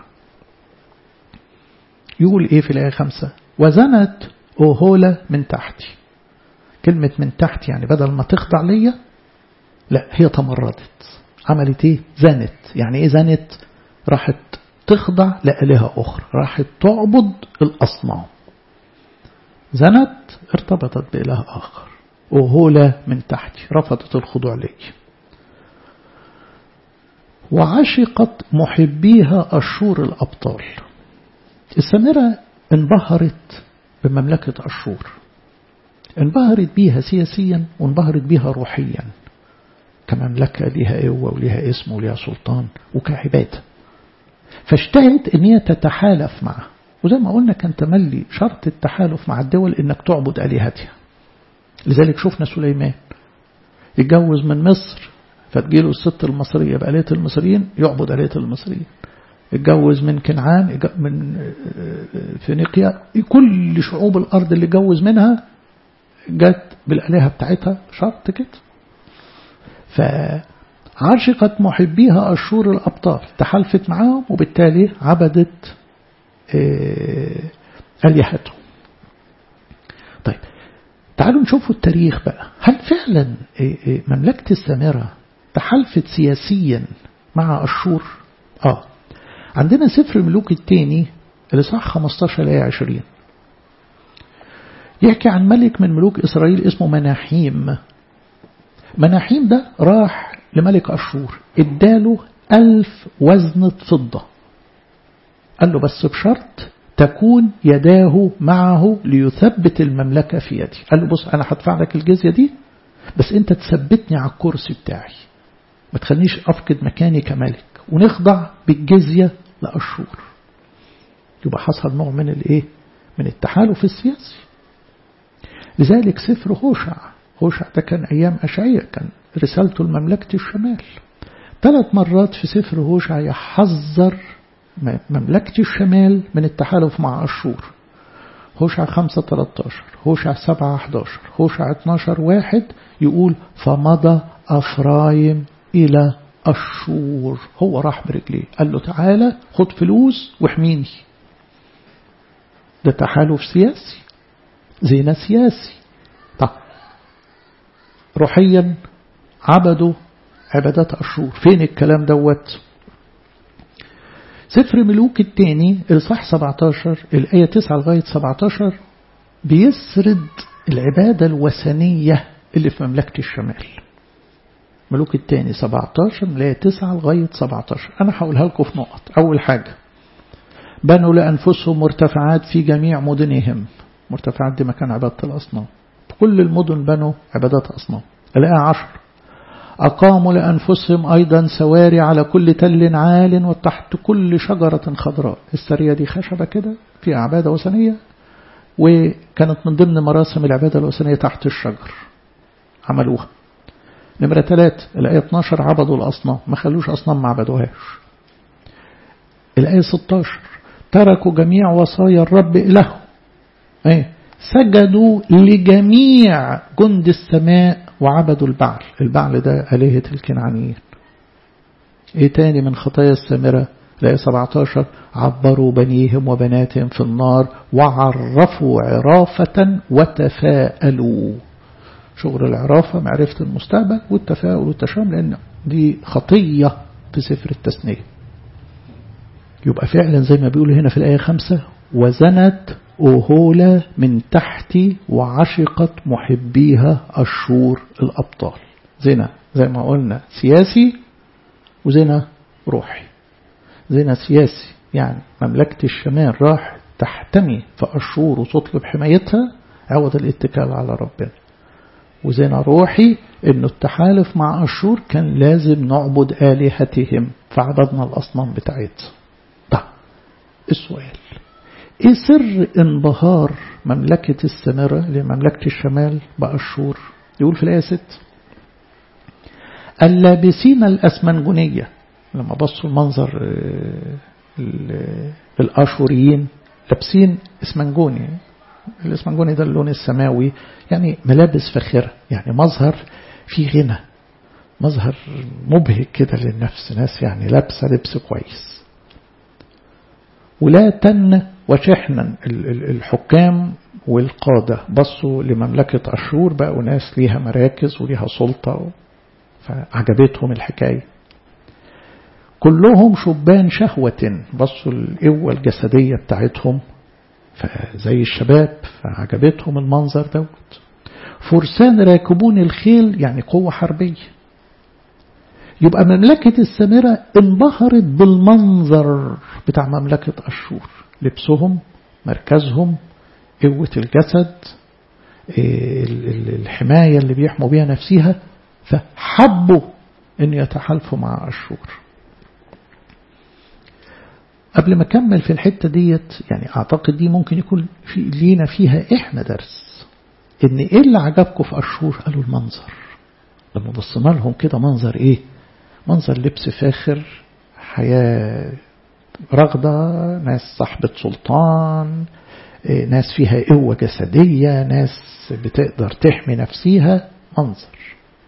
يقول إيه في الآية خمسة وزنت أوهولة من تحتي كلمة من تحت يعني بدل ما تخضع ليا لا هي تمردت عملت إيه زنت يعني إيه زنت راحت تخضع لآلهة أخرى راحت تعبد الأصنام زنت ارتبطت بإله آخر وهولة من تحتي رفضت الخضوع لي وعشقت محبيها أشور الأبطال السامرة انبهرت بمملكة أشور انبهرت بيها سياسيا وانبهرت بيها روحيا كمملكة لها قوة ولها اسم ولها سلطان وكعبادة فاشتهت ان هي تتحالف معه وزي ما قلنا كان تملي شرط التحالف مع الدول انك تعبد آلهتها لذلك شفنا سليمان يتجوز من مصر فتجيله الست المصرية بآلهة المصريين يعبد آلهة المصريين اتجوز من كنعان من فينيقيا كل شعوب الأرض اللي جوز منها جت بالآلهة بتاعتها شرط كده فعشقت محبيها أشور الأبطال تحالفت معاهم وبالتالي عبدت آلهتهم طيب تعالوا نشوفوا التاريخ بقى هل فعلا مملكة السامرة تحالفت سياسيا مع أشور آه عندنا سفر ملوك الثاني اللي صح 15 لآية 20 يحكي عن ملك من ملوك إسرائيل اسمه مناحيم مناحيم ده راح لملك أشور اداله ألف وزنة فضة قال له بس بشرط تكون يداه معه ليثبت المملكة في يدي قال له بص أنا هدفع لك الجزية دي بس أنت تثبتني على الكرسي بتاعي ما تخلينيش أفقد مكاني كملك ونخضع بالجزية لأشور يبقى حصل نوع من الايه من التحالف السياسي لذلك سفر هوشع هوشع ده كان أيام أشعية كان رسالته لمملكة الشمال ثلاث مرات في سفر هوشع يحذر مملكة الشمال من التحالف مع أشور هوشع 5 13 هوشع 7 11 هوشع 12 واحد يقول فمضى أفرايم إلى أشور هو راح برجليه قال له تعالى خد فلوس واحميني ده تحالف سياسي زينة سياسي طب روحيا عبدوا عبادات أشور فين الكلام دوت سفر ملوك الثاني الإصحاح 17 الآية 9 لغاية 17 بيسرد العبادة الوثنية اللي في مملكة الشمال ملوك الثاني 17 الآية 9 لغاية 17 أنا هقولها لكم في نقط أول حاجة بنوا لأنفسهم مرتفعات في جميع مدنهم مرتفعات دي مكان عبادة الأصنام كل المدن بنوا عبادات أصنام الآية 10 أقاموا لأنفسهم أيضا سواري على كل تل عال وتحت كل شجرة خضراء السرية دي خشبة كده فيها عبادة وثنية وكانت من ضمن مراسم العبادة الوثنية تحت الشجر عملوها نمرة ثلاثة الآية 12 عبدوا الأصنام ما خلوش أصنام ما عبدوهاش الآية 16 تركوا جميع وصايا الرب إله ايه سجدوا لجميع جند السماء وعبدوا البعل البعل ده آلهة الكنعانيين ايه تاني من خطايا السامرة الآية 17 عبروا بنيهم وبناتهم في النار وعرفوا عرافة وتفاءلوا شغل العرافة معرفة المستقبل والتفاؤل والتشاؤم لأن دي خطية في سفر التثنية يبقى فعلا زي ما بيقولوا هنا في الآية خمسة وزنت أهولة من تحت وعشقت محبيها أشور الأبطال زنا زي ما قلنا سياسي وزنا روحي زنا سياسي يعني مملكة الشمال راح تحتمي في أشور وتطلب حمايتها عوض الاتكال على ربنا وزنا روحي انه التحالف مع أشور كان لازم نعبد آلهتهم فعبدنا الأصنام بتاعتها طيب السؤال ايه سر انبهار مملكة السمرة لمملكة الشمال بأشور يقول في الآية 6 اللابسين الأسمنجونية لما بصوا المنظر الأشوريين لابسين اسمنجوني الاسمنجوني ده اللون السماوي يعني ملابس فاخرة يعني مظهر في غنى مظهر مبهج كده للنفس ناس يعني لابسة لبس كويس ولا تن وشحنا الحكام والقادة بصوا لمملكة أشور بقوا ناس ليها مراكز وليها سلطة فعجبتهم الحكاية كلهم شبان شهوة بصوا القوة الجسدية بتاعتهم فزي الشباب فعجبتهم المنظر دوت فرسان راكبون الخيل يعني قوة حربية يبقى مملكة السامرة انبهرت بالمنظر بتاع مملكة أشور لبسهم مركزهم قوة الجسد الحماية اللي بيحموا بيها نفسها فحبوا أن يتحالفوا مع أشور قبل ما أكمل في الحتة ديت يعني أعتقد دي ممكن يكون في لينا فيها إحنا درس إن إيه اللي عجبكم في أشور قالوا المنظر لما بصينا لهم كده منظر إيه منظر لبس فاخر حياة رغدة ناس صاحبة سلطان ناس فيها قوة جسدية ناس بتقدر تحمي نفسها منظر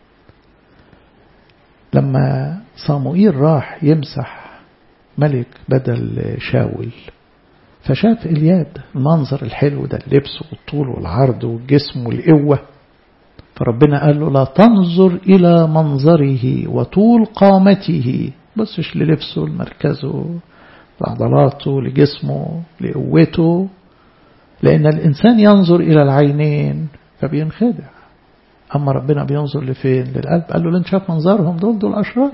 لما صاموئيل راح يمسح ملك بدل شاول فشاف الياد المنظر الحلو ده اللبس والطول والعرض والجسم والقوة فربنا قال له لا تنظر إلى منظره وطول قامته بصش للبسه لمركزه لعضلاته لجسمه لقوته لأن الإنسان ينظر إلى العينين فبينخدع أما ربنا بينظر لفين للقلب قال له لن شاف منظرهم دول دول أشرار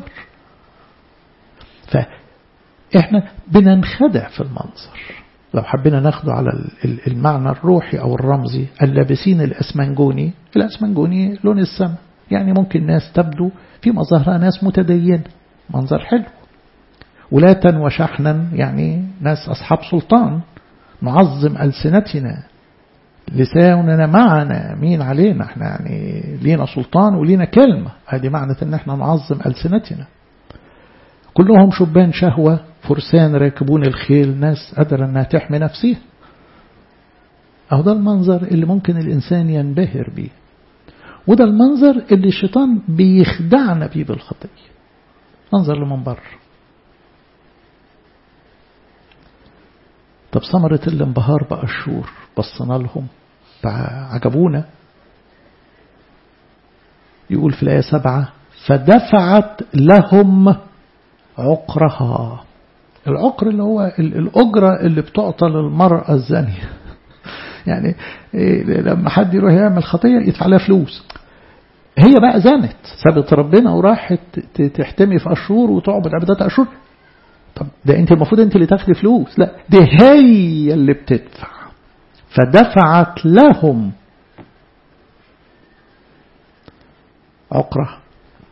فإحنا بننخدع في المنظر لو حبينا ناخده على المعنى الروحي أو الرمزي اللابسين الأسمنجوني الأسمنجوني لون السماء يعني ممكن ناس تبدو في مظاهرها ناس متدينة منظر حلو ولاة وشحنا يعني ناس أصحاب سلطان نعظم ألسنتنا لساننا معنا مين علينا احنا يعني لينا سلطان ولينا كلمة هذه معنى ان احنا نعظم ألسنتنا كلهم شبان شهوة فرسان راكبون الخيل ناس قادرة انها تحمي نفسها أو ده المنظر اللي ممكن الإنسان ينبهر بيه وده المنظر اللي الشيطان بيخدعنا بيه بالخطية منظر اللي من بره طب ثمرة الانبهار بأشور بصنا لهم عجبونا يقول في الآية سبعة فدفعت لهم عقرها العقر اللي هو الأجرة اللي بتعطى للمرأة الزانية يعني لما حد يروح يعمل خطية يدفع لها فلوس هي بقى زانت سابت ربنا وراحت تحتمي في أشور وتعبد عبادات أشور طب ده انت المفروض انت اللي تاخدي فلوس لا دي هي اللي بتدفع فدفعت لهم عقرة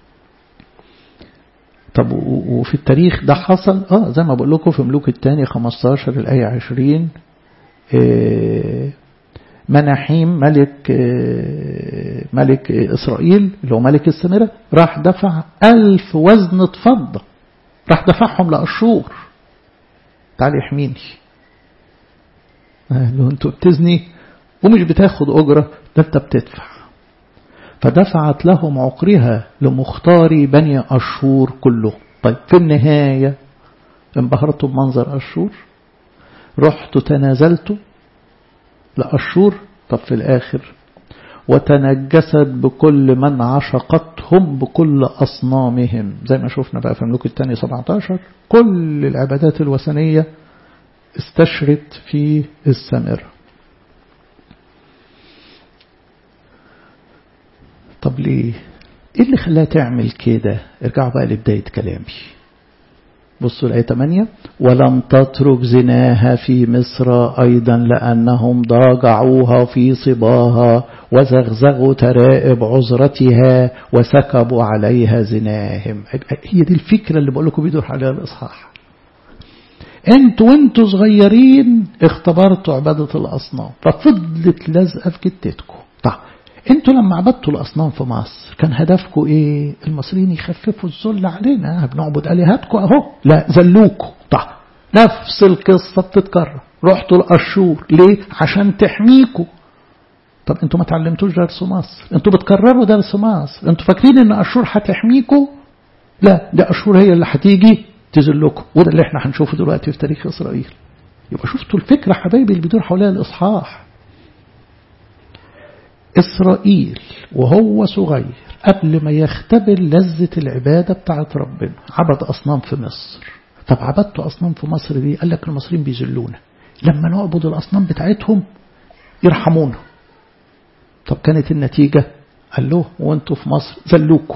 طب وفي التاريخ ده حصل اه زي ما بقول لكم في ملوك الثاني 15 الآية 20 إيه مناحيم ملك إيه ملك إيه إسرائيل اللي هو ملك السامرة راح دفع ألف وزنة فضة راح دفعهم لأشور تعالي احميني قال له انتوا بتزني ومش بتاخد أجرة ده انت بتدفع فدفعت لهم عقرها لمختار بني أشور كله طيب في النهاية انبهرتوا بمنظر أشور رحتوا تنازلتوا لأشور طب في الآخر وتنجست بكل من عشقتهم بكل أصنامهم زي ما شفنا بقى في الملوك الثاني 17 كل العبادات الوثنية استشرت في السامرة طب ليه ايه اللي خلاها تعمل كده ارجعوا بقى لبداية كلامي بصوا الآية 8 ولم تترك زناها في مصر أيضا لأنهم ضاجعوها في صباها وزغزغوا ترائب عذرتها وسكبوا عليها زناهم هي دي الفكرة اللي بقول لكم بيدور عليها الإصحاح انتوا وانتوا صغيرين اختبرتوا عبادة الأصنام ففضلت لازقة في جدتكم طيب انتوا لما عبدتوا الأصنام في مصر كان هدفكم ايه المصريين يخففوا الذل علينا بنعبد آلهتكم اهو لا ذلوكوا طيب نفس القصة بتتكرر رحتوا الأشور ليه عشان تحميكوا طب انتوا ما تعلمتوش درس مصر انتوا بتكرروا درس مصر انتوا فاكرين ان أشور هتحميكوا لا ده أشور هي اللي هتيجي تذلكم وده اللي احنا هنشوفه دلوقتي في تاريخ إسرائيل يبقى شفتوا الفكرة حبايبي اللي بيدور حواليها الإصحاح إسرائيل وهو صغير قبل ما يختبر لذة العبادة بتاعت ربنا عبد أصنام في مصر طب عبدتوا أصنام في مصر دي قال لك المصريين بيذلونا لما نعبد الأصنام بتاعتهم يرحمونا طب كانت النتيجة قال له وانتوا في مصر ذلوكوا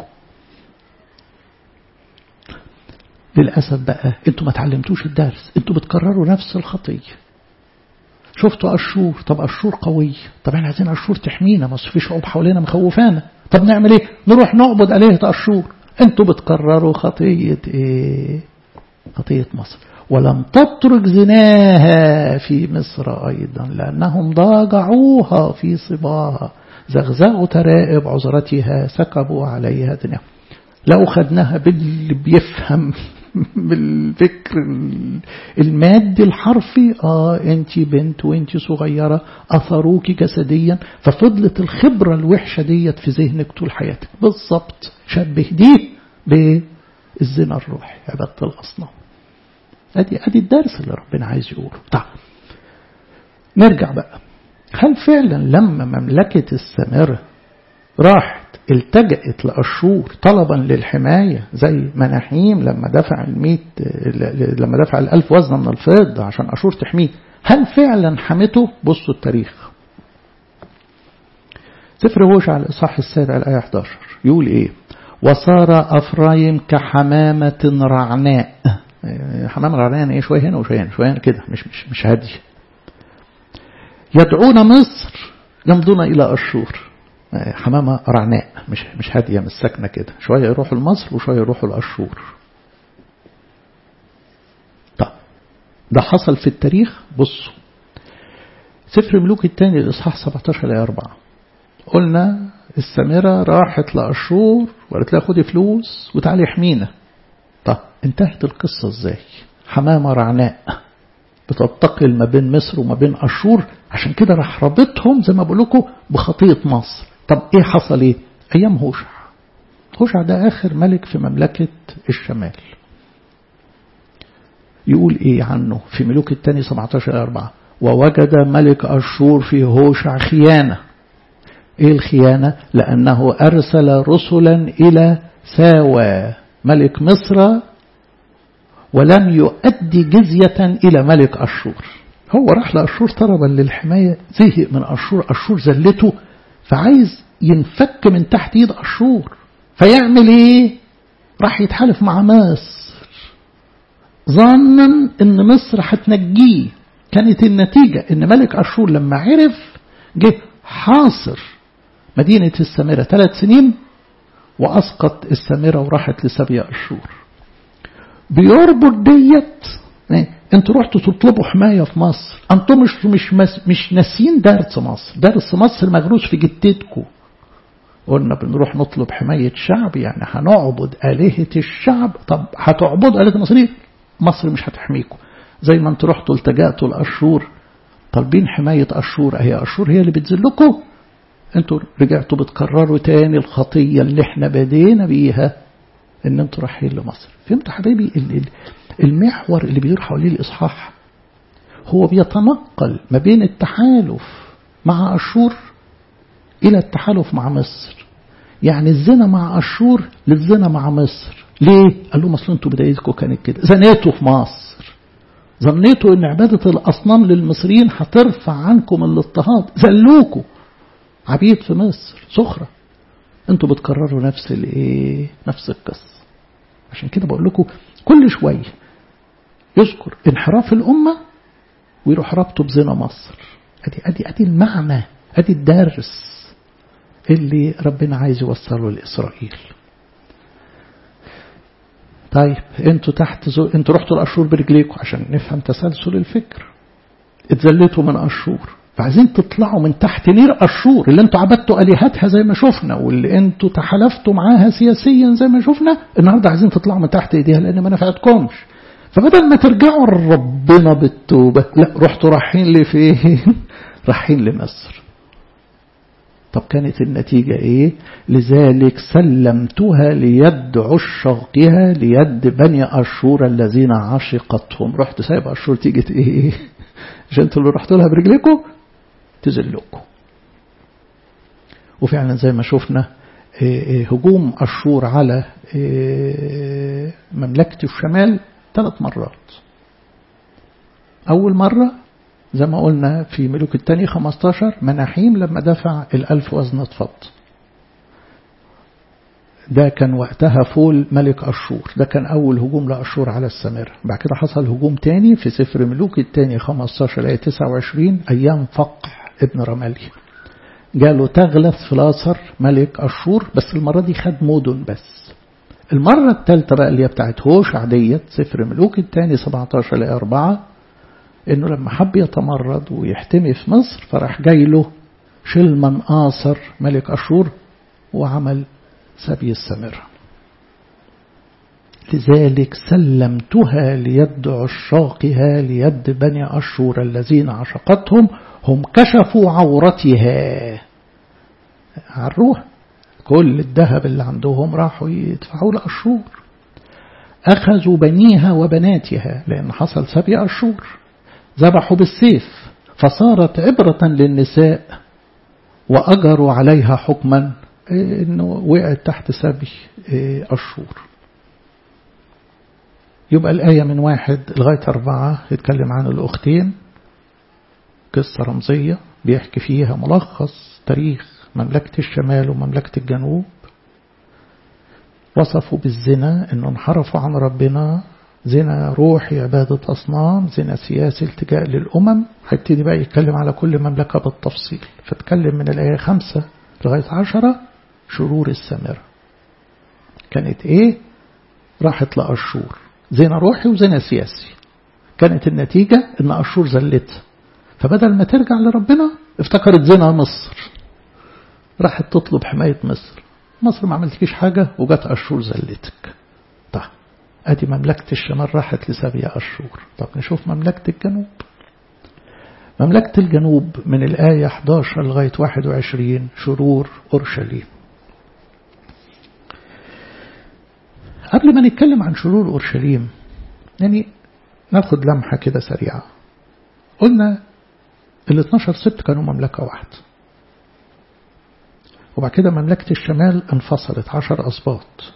للأسف بقى انتوا ما تعلمتوش الدرس انتوا بتكرروا نفس الخطية شفتوا أشور طب أشور قوي طب احنا عايزين أشور تحمينا ما في شعوب حوالينا مخوفانا طب نعمل ايه نروح نعبد آلهة أشور انتوا بتكرروا خطية ايه خطية مصر ولم تترك زناها في مصر أيضا لأنهم ضاجعوها في صباها زغزغوا ترائب عذرتها سكبوا عليها دنيا لو خدناها باللي بيفهم بالفكر المادي الحرفي اه انت بنت وانت صغيرة اثروك جسديا ففضلت الخبرة الوحشة ديت في ذهنك طول حياتك بالظبط شبه دي بالزنا الروحي عبادة الاصنام ادي ادي الدرس اللي ربنا عايز يقوله طيب نرجع بقى هل فعلا لما مملكة السامرة راحت التجأت لأشور طلبا للحماية زي مناحيم لما دفع الميت لما دفع الألف وزنة من الفضة عشان أشور تحميه هل فعلا حمته بصوا التاريخ سفر هوشع الإصحاح السابع الآية 11 يقول إيه وصار أفرايم كحمامة رعناء حمامة رعناء يعني إيه شوية هنا وشوية هنا شوية هنا كده مش مش مش هادي يدعون مصر يمضون إلى أشور حمامة رعناء مش مش هادية مش ساكنة كده شوية يروحوا لمصر وشوية يروحوا لأشور طب ده حصل في التاريخ بصوا سفر ملوك الثاني الإصحاح 17 آية 4 قلنا السامرة راحت لأشور وقالت لها خدي فلوس وتعالي احمينا طب انتهت القصة ازاي حمامة رعناء بتنتقل ما بين مصر وما بين أشور عشان كده راح رابطهم زي ما بقول لكم بخطية مصر طب ايه حصل ايه ايام هوشع هوشع ده اخر ملك في مملكة الشمال يقول ايه عنه في ملوك الثاني 17 4 ووجد ملك أشور في هوشع خيانة ايه الخيانة لأنه أرسل رسلا إلى ساوى ملك مصر ولم يؤدي جزية إلى ملك أشور هو راح لأشور طلبا للحماية زهق من أشور أشور زلته فعايز ينفك من تحت ايد أشور فيعمل ايه راح يتحالف مع مصر ظنا ان مصر هتنجيه كانت النتيجة ان ملك أشور لما عرف جه حاصر مدينة السامرة ثلاث سنين وأسقط السامرة وراحت لسبيا أشور بيربط ديت انتوا رحتوا تطلبوا حماية في مصر انتوا مش مش مش ناسيين درس مصر درس مصر مغروس في جتتكم قلنا بنروح نطلب حماية شعب يعني هنعبد آلهة الشعب طب هتعبدوا آلهة المصريين مصر مش هتحميكم زي ما انتوا رحتوا التجأتوا لأشور طالبين حماية أشور هي أشور هي اللي بتذلكم انتوا رجعتوا بتكرروا تاني الخطية اللي احنا بدينا بيها ان انتوا رايحين لمصر فهمتوا حبيبي المحور اللي بيدور حواليه الإصحاح هو بيتنقل ما بين التحالف مع أشور إلى التحالف مع مصر يعني الزنا مع أشور للزنا مع مصر ليه؟ قال لهم أصل أنتوا بدايتكم كانت كده زنيتوا في مصر ظنيتوا أن عبادة الأصنام للمصريين هترفع عنكم الاضطهاد زلوكوا عبيد في مصر سخرة أنتوا بتكرروا نفس الإيه؟ نفس القصة عشان كده بقول لكم كل شوية يذكر انحراف الأمة ويروح ربطه بزنا مصر أدي, أدي, أدي المعنى أدي الدرس اللي ربنا عايز يوصله لإسرائيل طيب انتوا تحت زو... انتوا رحتوا الأشور برجليكم عشان نفهم تسلسل الفكر اتذلتوا من أشور فعايزين تطلعوا من تحت نير أشور اللي انتوا عبدتوا آلهتها زي ما شفنا واللي انتوا تحالفتوا معاها سياسيا زي ما شفنا النهارده عايزين تطلعوا من تحت ايديها لان ما نفعتكمش فبدل ما ترجعوا لربنا بالتوبة لا رحتوا رايحين لفين رايحين لمصر طب كانت النتيجة ايه لذلك سلمتها ليد عشاقها ليد بني أشور الذين عشقتهم رحت سايب أشور تيجي ايه مش انتوا اللي رحتوا لها برجلكم تذلكم وفعلا زي ما شفنا هجوم أشور على مملكة الشمال ثلاث مرات أول مرة زي ما قلنا في ملوك الثاني 15 مناحيم لما دفع الألف وزنة فضة ده كان وقتها فول ملك أشور ده كان أول هجوم لأشور على السامرة بعد كده حصل هجوم تاني في سفر ملوك الثاني 15 آية 29 أيام فقح ابن رماليا جاله تغلث فلاصر ملك أشور بس المرة دي خد مدن بس المرة الثالثة بقى اللي هي بتاعت هوشع ديت سفر ملوك الثاني 17 آية 4 إنه لما حب يتمرد ويحتمي في مصر فراح جاي له شلمن آصر ملك أشور وعمل سبي السمرة لذلك سلمتها ليد عشاقها ليد بني أشور الذين عشقتهم هم كشفوا عورتها عروها كل الذهب اللي عندهم راحوا يدفعوا لأشور أخذوا بنيها وبناتها لأن حصل سبي أشور ذبحوا بالسيف فصارت عبرة للنساء وأجروا عليها حكما انه وقعت تحت سبي الشور يبقى الآية من واحد لغاية أربعة يتكلم عن الأختين قصة رمزية بيحكي فيها ملخص تاريخ مملكة الشمال ومملكة الجنوب وصفوا بالزنا انه انحرفوا عن ربنا زنا روحي عبادة أصنام زنا سياسي التجاء للأمم هيبتدي بقى يتكلم على كل مملكة بالتفصيل فتكلم من الآية خمسة لغاية عشرة شرور السامرة كانت ايه راحت لأشور زنا روحي وزنا سياسي كانت النتيجة ان أشور زلتها فبدل ما ترجع لربنا افتكرت زنا مصر راحت تطلب حماية مصر مصر ما عملتكيش حاجة وجت أشور زلتك طيب ادي مملكة الشمال راحت لسبي أشور طب نشوف مملكة الجنوب مملكة الجنوب من الآية 11 لغاية 21 شرور أورشليم قبل ما نتكلم عن شرور أورشليم يعني ناخد لمحة كده سريعة قلنا ال 12 سبت كانوا مملكة واحدة وبعد كده مملكة الشمال انفصلت عشر أسباط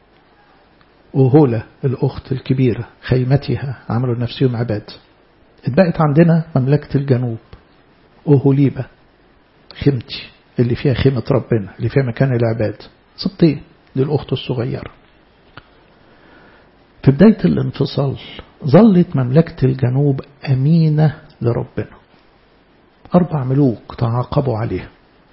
وهولة الأخت الكبيرة خيمتها عملوا نفسهم عباد اتبقت عندنا مملكة الجنوب أوهوليبة خيمتي اللي فيها خيمة ربنا اللي فيها مكان العباد سبطين للأخت الصغيرة في بداية الانفصال ظلت مملكة الجنوب أمينة لربنا أربع ملوك تعاقبوا عليها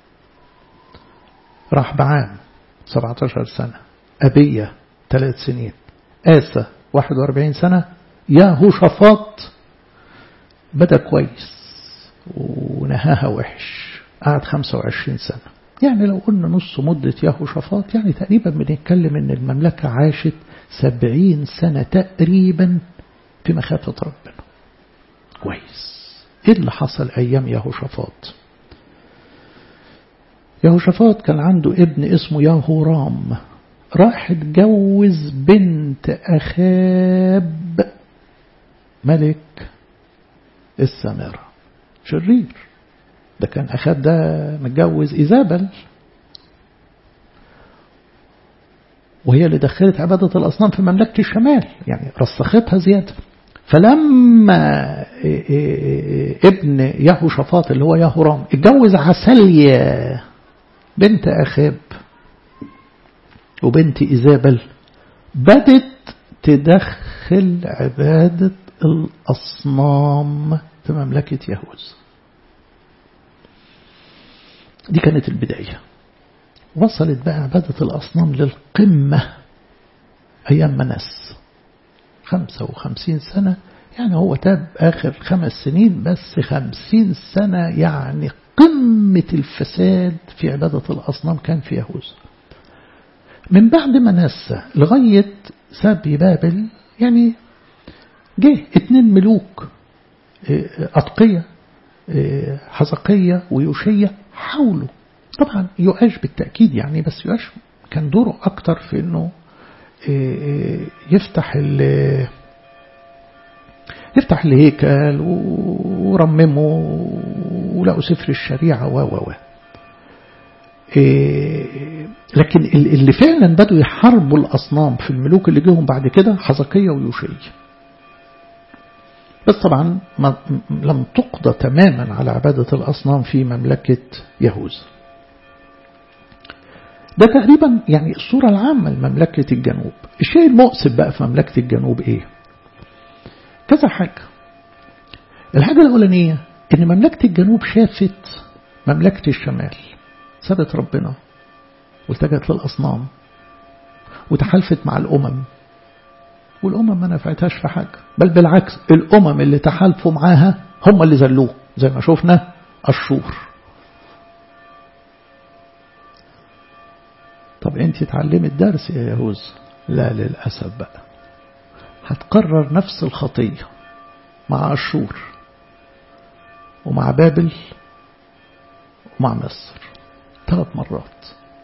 راح بعام 17 سنة أبية ثلاث سنين آسى 41 سنة ياهوشافاط بدأ كويس ونهاها وحش قعد 25 سنة يعني لو قلنا نص مدة ياهوشافاط يعني تقريبا بنتكلم ان المملكة عاشت 70 سنة تقريبا في مخافة ربنا كويس ايه اللي حصل ايام ياهوشافاط يهوشافاط كان عنده ابن اسمه يهورام راح اتجوز بنت أخاب ملك السامرة شرير ده كان أخاب ده متجوز إيزابل وهي اللي دخلت عبادة الأصنام في مملكة الشمال يعني رسختها زيادة فلما ابن يهو شفاط اللي هو يهورام اتجوز عسلية بنت أخاب وبنت إيزابل بدت تدخل عبادة الأصنام في مملكة يهوذا دي كانت البداية وصلت بقى عبادة الأصنام للقمة أيام منس خمسة وخمسين سنة يعني هو تاب آخر خمس سنين بس خمسين سنة يعني قمة الفساد في عبادة الأصنام كان في يهوذا من بعد منسى لغاية سبي بابل يعني جه اتنين ملوك أتقية حزقية ويوشية حاولوا طبعا يؤاش بالتأكيد يعني بس يؤاش كان دوره أكتر في أنه يفتح ال يفتح الهيكل ورممه ولقوا سفر الشريعة و و و لكن اللي فعلا بدوا يحاربوا الأصنام في الملوك اللي جيهم بعد كده حزقية ويوشية بس طبعا ما لم تقضى تماما على عبادة الأصنام في مملكة يهوذا ده تقريبا يعني الصورة العامة لمملكة الجنوب الشيء المؤسف بقى في مملكة الجنوب ايه كذا حاجة الحاجة الأولانية ان مملكة الجنوب شافت مملكة الشمال سابت ربنا والتجت للأصنام وتحالفت مع الأمم والأمم ما نفعتهاش في حاجة بل بالعكس الأمم اللي تحالفوا معاها هم اللي زلوه زي ما شفنا الشور طب انت اتعلمي الدرس يا يهوذا لا للأسف بقى هتقرر نفس الخطية مع أشور ومع بابل ومع مصر ثلاث مرات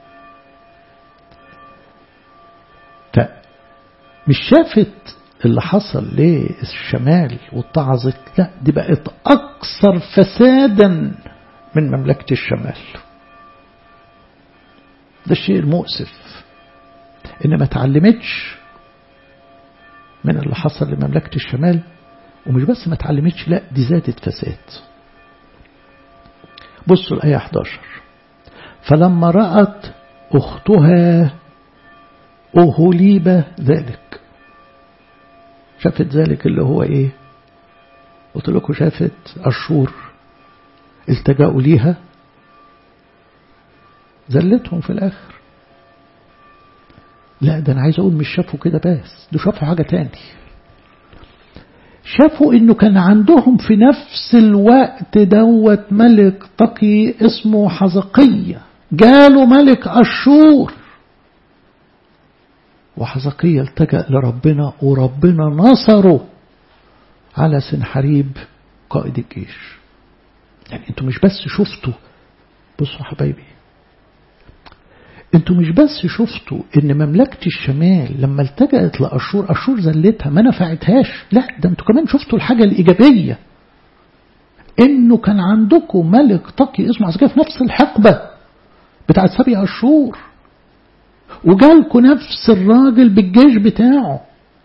مش شافت اللي حصل للشمال واتعظت لا دي بقت أكثر فسادا من مملكة الشمال ده الشيء المؤسف إن ما تعلمتش من اللي حصل لمملكة الشمال ومش بس ما تعلمتش لا دي زادت فساد بصوا الآية 11 فلما رأت أختها أهوليب ذلك شافت ذلك اللي هو إيه قلت لكم شافت أشور التجأوا ليها زلتهم في الآخر لا ده أنا عايز أقول مش شافوا كده بس ده شافوا حاجة تاني شافوا انه كان عندهم في نفس الوقت دوت ملك تقي اسمه حزقية جاله ملك أشور وحزقية التجأ لربنا وربنا نصره على سنحريب قائد الجيش يعني انتوا مش بس شفتوا بصوا حبايبي انتوا مش بس شفتوا ان مملكة الشمال لما التجأت لأشور أشور زلتها ما نفعتهاش لا ده انتوا كمان شفتوا الحاجة الإيجابية انه كان عندكم ملك تقي اسمه عزكية في نفس الحقبة بتاعت سبي أشور وجالكوا نفس الراجل بالجيش بتاعه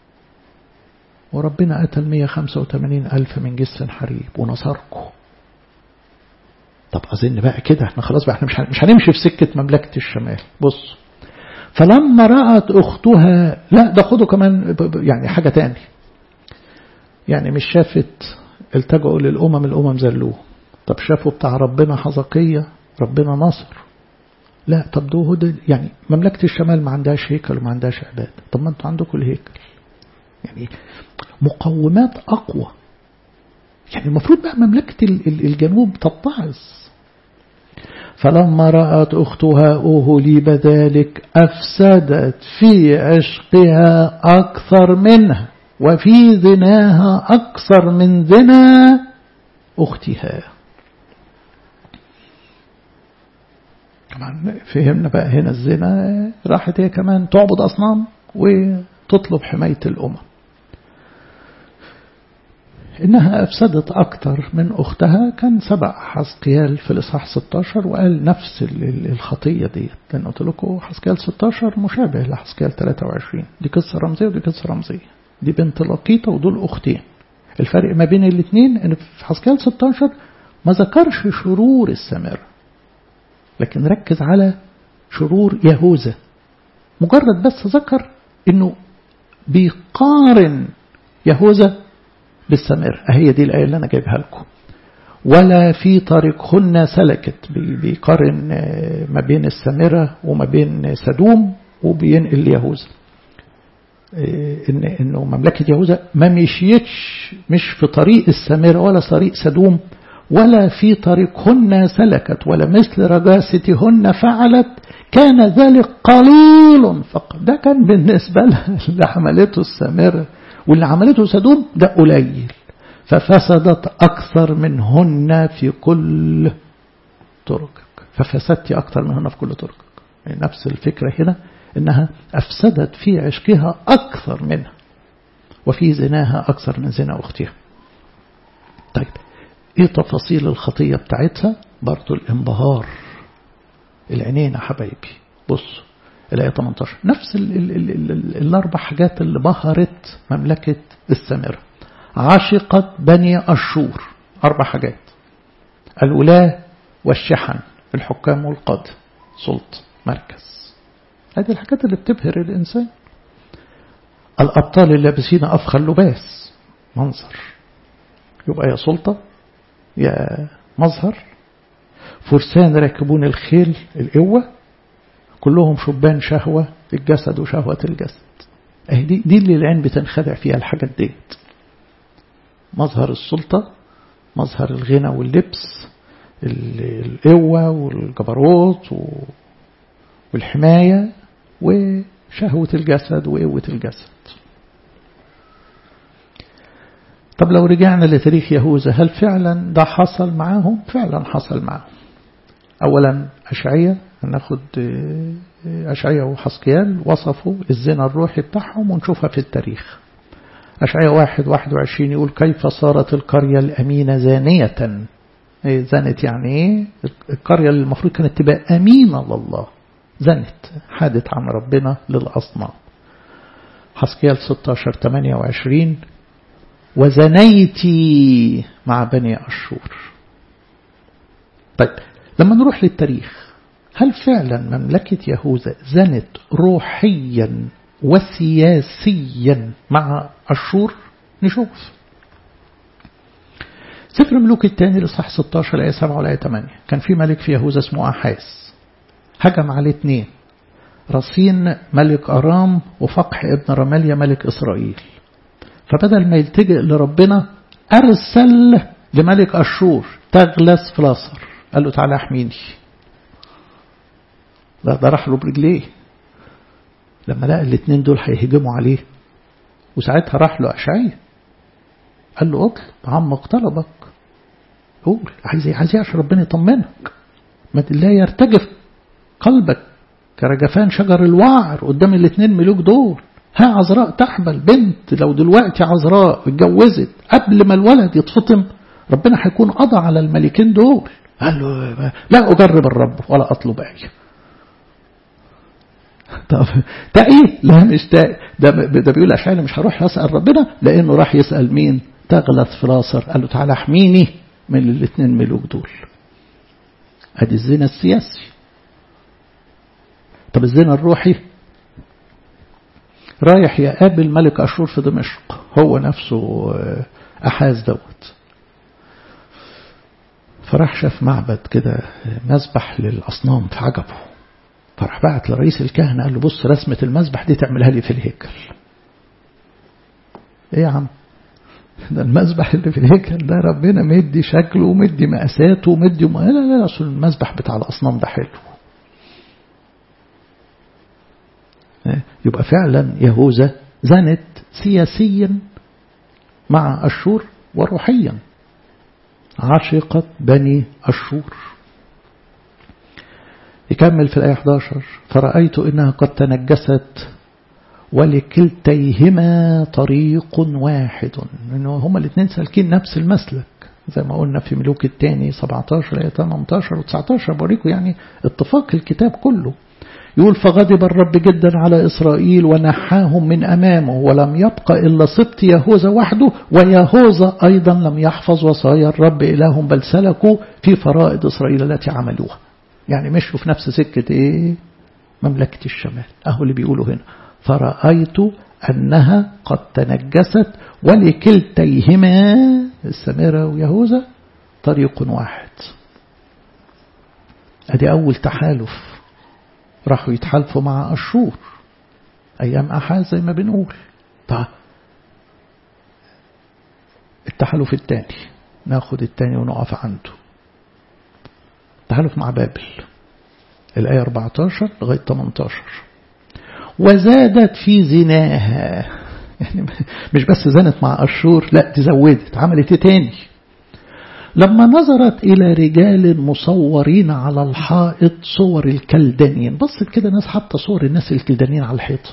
وربنا قتل 185 ألف من جيش حريب ونصركم طب أظن بقى كده احنا خلاص بقى احنا مش مش هنمشي في سكة مملكة الشمال بص فلما رأت أختها لا ده خدوا كمان يعني حاجة تاني يعني مش شافت التجأوا للأمم الأمم زلوه طب شافوا بتاع ربنا حزقية ربنا نصر لا طب ده هو ده يعني مملكة الشمال ما عندهاش هيكل وما عندهاش عبادة طب ما انتوا عندكم الهيكل يعني مقومات أقوى يعني المفروض بقى مملكة الجنوب تتعظ فلما رأت أختها أوهليب ذلك أفسدت في عشقها أكثر منها وفي زناها أكثر من زنا أختها طبعا فهمنا بقى هنا الزنا راحت هي كمان تعبد أصنام وتطلب حماية الأمم إنها أفسدت أكتر من أختها كان سبق حسقيال في الإصحاح 16 وقال نفس الخطية دي لأن قلت لكم حسقيال 16 مشابه لحسقيال 23 دي قصة رمزية ودي قصة رمزية دي بنت لقيطة ودول أختين الفرق ما بين الاثنين إن في حسقيال 16 ما ذكرش شرور السامرة لكن ركز على شرور يهوذا مجرد بس ذكر إنه بيقارن يهوذا بالسمر هي دي الآية اللي أنا جايبها لكم ولا في طريقهن سلكت بيقارن ما بين السامرة وما بين سدوم وبينقل يهوذا إن إنه مملكة يهوذا ما مشيتش مش في طريق السامرة ولا طريق سدوم ولا في طريقهن سلكت ولا مثل رجاستهن فعلت كان ذلك قليل فقط ده كان بالنسبة اللي عملته السامرة واللي عملته سدوم ده قليل ففسدت أكثر منهن في كل طرقك ففسدت أكثر منهن في كل طرقك يعني نفس الفكرة هنا إنها أفسدت في عشقها أكثر منها وفي زناها أكثر من زنا أختها طيب إيه تفاصيل الخطية بتاعتها برضو الانبهار العينين يا حبايبي بصوا الآية 18 نفس ال ال ال ال ال الأربع حاجات اللي بهرت مملكة السامرة عشقت بني أشور أربع حاجات الولاة والشحن الحكام والقادة سلط مركز هذه الحاجات اللي بتبهر الإنسان الأبطال اللابسين أفخر لباس منظر يبقى يا سلطة يا مظهر فرسان راكبون الخيل القوة كلهم شبان شهوة الجسد وشهوة الجسد اهي دي, دي اللي العين بتنخدع فيها الحاجات ديت مظهر السلطة مظهر الغنى واللبس القوة والجبروت والحماية وشهوة الجسد وقوة الجسد طب لو رجعنا لتاريخ يهوذا هل فعلا ده حصل معاهم فعلا حصل معاهم أولا أشعية هناخد أشعية وحسقيال وصفوا الزنا الروحي بتاعهم ونشوفها في التاريخ أشعية واحد واحد وعشرين يقول كيف صارت القرية الأمينة زانية إيه زنت يعني إيه القرية اللي المفروض كانت تبقى أمينة لله زنت حادت عن ربنا للأصنام حسقيال 16 28 وزنيتي مع بني أشور طيب لما نروح للتاريخ هل فعلا مملكة يهوذا زنت روحيا وسياسيا مع أشور نشوف سفر ملوك الثاني لصح 16 الآية 7 والآية 8 كان في ملك في يهوذا اسمه أحاس هجم عليه اثنين رصين ملك أرام وفقح ابن رماليا ملك إسرائيل فبدل ما يلتجئ لربنا أرسل لملك أشور تغلس فلاصر قال له تعالى احميني ده, ده راح له برجليه لما لقى الاثنين دول هيهجموا عليه وساعتها راح له أشعية قال له اطلب عمك طلبك قول عايز ايه عايز ايه عشان ربنا يطمنك ما لا يرتجف قلبك كرجفان شجر الوعر قدام الاثنين ملوك دول ها عذراء تحمل بنت لو دلوقتي عذراء اتجوزت قبل ما الولد يتفطم ربنا هيكون قضى على الملكين دول قال له لا أجرب الرب ولا أطلب أي طب ده ايه لا مش ده ده, ده بيقول أشعيل مش هروح أسأل ربنا لأنه راح يسأل مين تغلط فلاصر قال له تعالى احميني من الاثنين ملوك دول ادي الزنا السياسي طب الزنا الروحي رايح يقابل ملك أشور في دمشق هو نفسه أحاز دوت فراح شاف معبد كده مذبح للأصنام فعجبه فراح بعت لرئيس الكهنة قال له بص رسمة المذبح دي تعملها لي في الهيكل ايه يا عم ده المذبح اللي في الهيكل ده ربنا مدي شكله ومدي مقاساته ومدي م... لا لا لا اصل المذبح بتاع الأصنام ده حلو يبقى فعلا يهوذا زنت سياسيا مع أشور وروحيا عشقت بني أشور يكمل في الآية 11 فرأيت إنها قد تنجست ولكلتيهما طريق واحد إنه هما الاثنين سالكين نفس المسلك زي ما قلنا في ملوك الثاني 17 آية 18 و19 بوريكم يعني اتفاق الكتاب كله يقول فغضب الرب جدا على إسرائيل ونحاهم من أمامه ولم يبق إلا سبط يهوذا وحده ويهوذا أيضا لم يحفظ وصايا الرب إلههم بل سلكوا في فرائض إسرائيل التي عملوها يعني مشوا في نفس سكة إيه مملكة الشمال أهو اللي بيقولوا هنا فرأيت أنها قد تنجست ولكلتيهما السميرة ويهوذا طريق واحد أدي أول تحالف راحوا يتحالفوا مع أشور أيام أحاز زي ما بنقول طيب التحالف الثاني ناخد الثاني ونقف عنده التحالف مع بابل الآية 14 لغاية 18 وزادت في زناها يعني مش بس زنت مع أشور لا دي زودت عملت ايه تاني لما نظرت إلى رجال مصورين على الحائط صور الكلدانيين بصت كده ناس حاطه صور الناس الكلدانيين على الحيط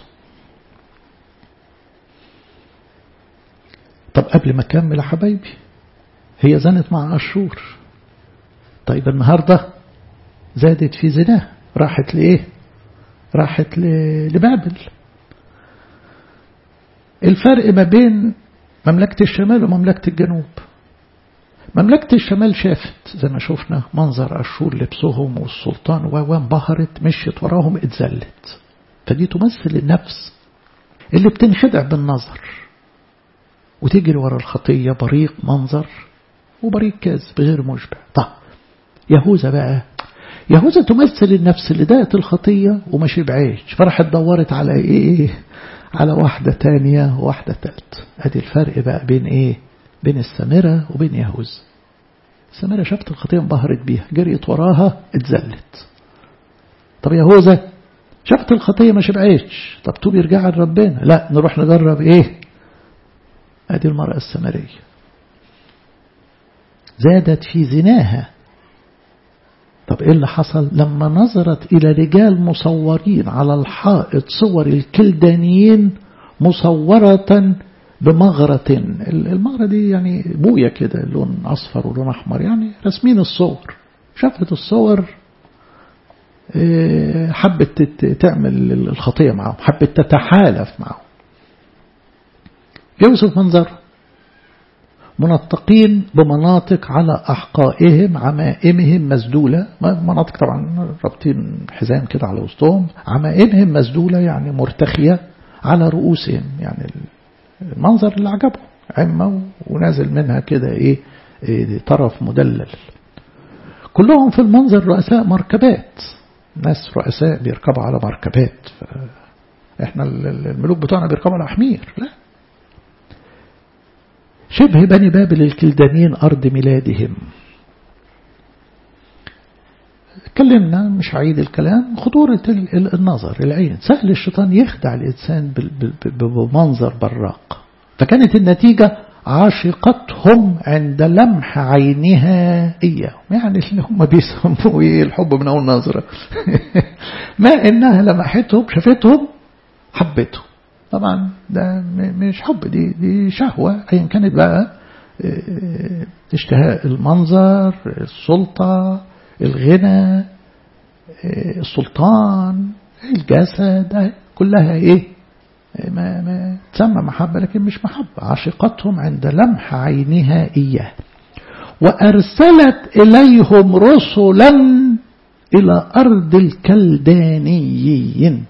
طب قبل ما أكمل يا حبايبي هي زنت مع أشور طيب النهاردة زادت في زناه راحت لإيه راحت لبابل الفرق ما بين مملكة الشمال ومملكة الجنوب مملكة الشمال شافت زي ما شفنا منظر أشور لبسهم والسلطان وانبهرت مشيت وراهم اتذلت فدي تمثل النفس اللي بتنخدع بالنظر وتجري ورا الخطية بريق منظر وبريق كاذب غير مشبع طب يهوذا بقى يهوذا تمثل النفس اللي دقت الخطية وما شبعتش فراحت دورت على ايه على واحدة تانية وواحدة تالت ادي الفرق بقى بين ايه بين السامرة وبين يهوذا السامرة شافت الخطية انبهرت بيها جريت وراها اتذلت طب يهوذا شافت الخطية ما شبعتش طب توب يرجع لربنا لا نروح نجرب ايه ادي المرأة السامرية زادت في زناها طب ايه اللي حصل لما نظرت الى رجال مصورين على الحائط صور الكلدانيين مصورة بمغرة المغرة دي يعني بوية كده لون أصفر ولون أحمر يعني رسمين الصور شافت الصور حبت تعمل الخطية معهم حبت تتحالف معهم يوسف منظر منطقين بمناطق على أحقائهم عمائمهم مسدولة مناطق طبعا رابطين حزام كده على وسطهم عمائمهم مسدولة يعني مرتخية على رؤوسهم يعني المنظر اللي عجبه عمة ونازل منها كده إيه, إيه طرف مدلل كلهم في المنظر رؤساء مركبات ناس رؤساء بيركبوا على مركبات احنا الملوك بتوعنا بيركبوا على حمير لا شبه بني بابل الكلدانيين أرض ميلادهم اتكلمنا مش هعيد الكلام خطورة النظر العين سهل الشيطان يخدع الإنسان بمنظر براق فكانت النتيجة عاشقتهم عند لمح عينها إياهم يعني اللي هم بيسموه إيه الحب من أول نظرة ما إنها لمحتهم شافتهم حبتهم طبعا ده مش حب دي دي شهوة أيا كانت بقى اشتهاء المنظر السلطة الغنى السلطان الجسد كلها ايه ما ما تسمى محبة لكن مش محبة عشقتهم عند لمح عينها إياه وأرسلت إليهم رسلا إلى أرض الكلدانيين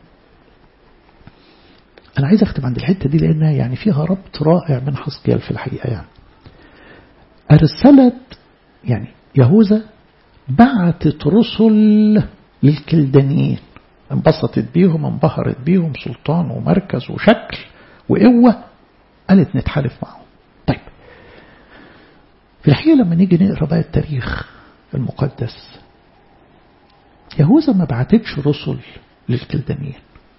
أنا عايز أختم عند الحتة دي لأنها يعني فيها ربط رائع من حسكيال في الحقيقة يعني أرسلت يعني يهوذا بعتت رسل للكلدانيين انبسطت بيهم انبهرت بيهم سلطان ومركز وشكل وقوة قالت نتحالف معهم طيب في الحقيقة لما نيجي نقرأ بقى التاريخ المقدس يهوذا ما بعتتش رسل للكلدانيين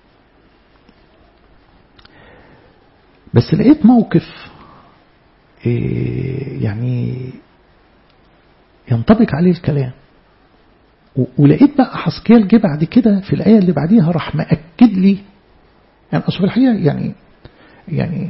بس لقيت موقف يعني ينطبق عليه الكلام ولقيت بقى حسكيال جه بعد كده في الآية اللي بعديها راح مأكد لي يعني أصل في الحقيقة يعني يعني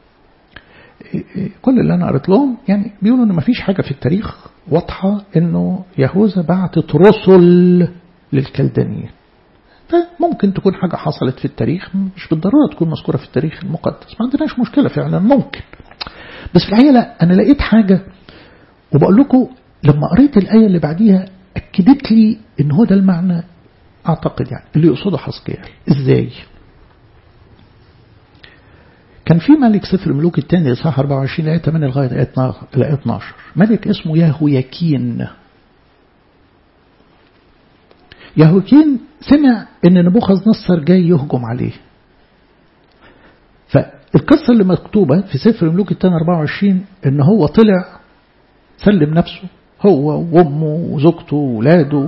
كل اللي أنا قريت لهم يعني بيقولوا إن مفيش حاجة في التاريخ واضحة إنه يهوذا بعتت رسل للكلدانيين فممكن تكون حاجة حصلت في التاريخ مش بالضرورة تكون مذكورة في التاريخ المقدس ما عندناش مشكلة فعلا ممكن بس في الحقيقة لا أنا لقيت حاجة وبقول لكم لما قريت الآية اللي بعديها أكدت لي إن هو ده المعنى أعتقد يعني اللي يقصده حسقيال إزاي كان في ملك سفر الملوك الثاني إصحاح 24 آية 8 لغاية آية 12 ملك اسمه ياهوياكين يهوكين سمع ان نبوخذ نصر جاي يهجم عليه فالقصة اللي مكتوبة في سفر الملوك الثاني 24 ان هو طلع سلم نفسه هو وامه وزوجته وولاده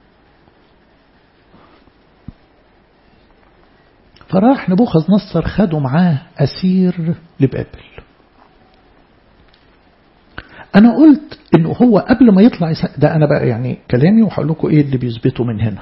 فراح نبوخذ نصر خدوا معاه أسير لبابل أنا قلت إنه هو قبل ما يطلع يس... ده أنا بقى يعني كلامي وهقول لكم إيه اللي بيثبته من هنا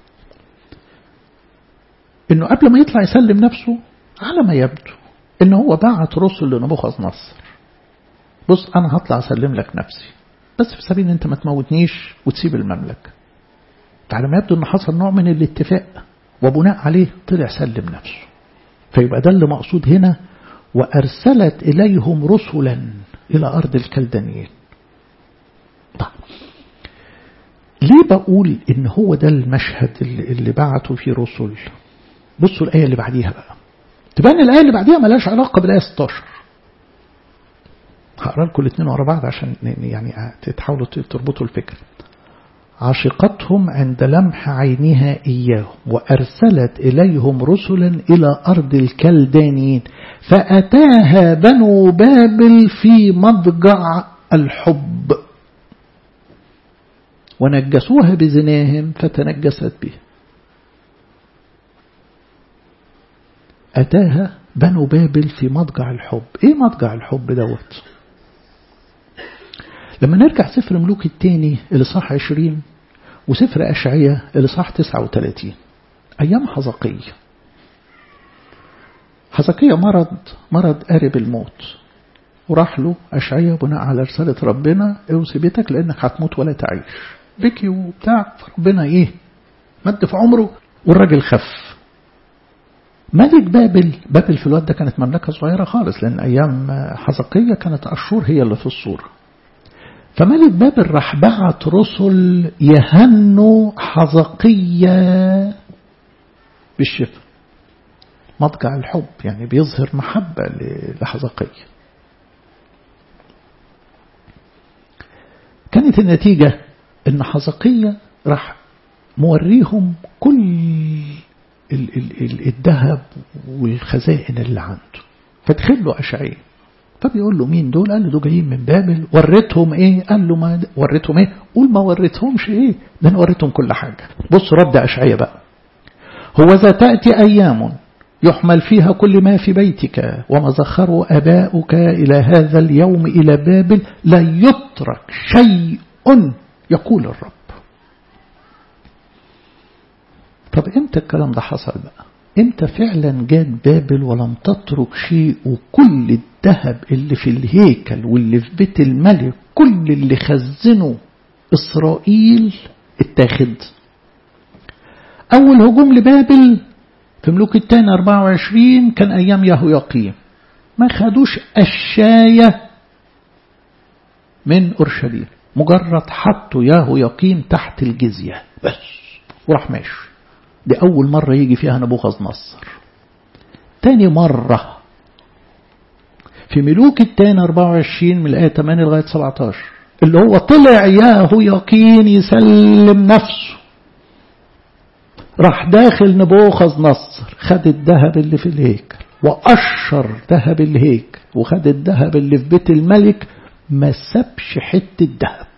إنه قبل ما يطلع يسلم نفسه على ما يبدو إن هو بعت رسل لنبوخذ نصر بص أنا هطلع أسلم لك نفسي بس في سبيل أنت ما تموتنيش وتسيب المملكة على ما يبدو إن حصل نوع من الاتفاق وبناء عليه طلع سلم نفسه فيبقى ده اللي مقصود هنا وأرسلت إليهم رسلا إلى أرض الكلدانيين طيب ليه بقول إن هو ده المشهد اللي, اللي بعتوا فيه رسل بصوا الآية اللي بعديها بقى تبان الآية اللي بعديها ملاش علاقة بالآية 16 هقرا لكم الاثنين ورا بعض عشان يعني تحاولوا تربطوا الفكرة عشقتهم عند لمح عينها إياهم وأرسلت إليهم رسلا إلى أرض الكلدانيين فأتاها بنو بابل في مضجع الحب ونجسوها بزناهم فتنجست به أتاها بنو بابل في مضجع الحب إيه مضجع الحب دوت لما نرجع سفر ملوك الثاني الإصحاح 20 وسفر أشعية الإصحاح 39 أيام حزقية حزقية مرض مرض قارب الموت وراح له أشعية بناء على رسالة ربنا اوصي بيتك لأنك هتموت ولا تعيش بكي وبتاع فربنا إيه مد في عمره والراجل خف ملك بابل بابل في الوقت ده كانت مملكة صغيرة خالص لأن أيام حزقية كانت أشور هي اللي في الصورة فملك بابل راح بعت رسل يهنوا حزقية بالشفاء مضجع الحب يعني بيظهر محبة لحزقية كانت النتيجة ان حزقية راح موريهم كل الذهب والخزائن اللي عنده فتخلوا أشعية فبيقول له مين دول قال له دول جايين من بابل وريتهم ايه قال له ما وريتهم ايه قول ما وريتهمش ايه ده انا وريتهم كل حاجة بص رد أشعية بقى هو ذا تأتي أيام يحمل فيها كل ما في بيتك وما زخروا أباؤك إلى هذا اليوم إلى بابل لا يترك شيء يقول الرب طب امتى الكلام ده حصل بقى امتى فعلا جات بابل ولم تترك شيء وكل الذهب اللي في الهيكل واللي في بيت الملك كل اللي خزنه إسرائيل اتاخد أول هجوم لبابل في ملوك الثاني 24 كان أيام يهو يقيم ما خدوش الشاية من أورشليم مجرد حطوا ياهو يقيم تحت الجزية بس وراح ماشي دي أول مرة يجي فيها نبوخذ نصر تاني مرة في ملوك التاني 24 من الآية 8 لغاية 17 اللي هو طلع ياهو يقين يسلم نفسه راح داخل نبوخذ نصر خد الذهب اللي في الهيكل وقشر ذهب الهيكل وخد الذهب اللي في بيت الملك ما سابش حتة ذهب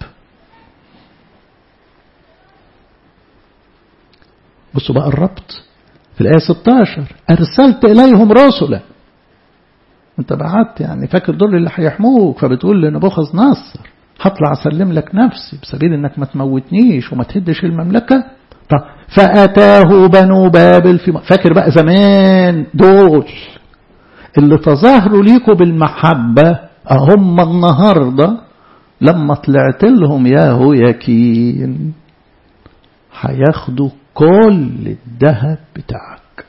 بصوا بقى الربط في الآية 16 أرسلت إليهم رسلا أنت بعت يعني فاكر دول اللي هيحموك فبتقول لنبوخذ نصر هطلع أسلم لك نفسي بسبيل إنك ما تموتنيش وما تهدش المملكة طب فأتاه بنو بابل في فاكر بقى زمان دول اللي تظاهروا ليكوا بالمحبة هم النهاردة لما طلعت لهم يا هوياكين هياخدوا كل الذهب بتاعك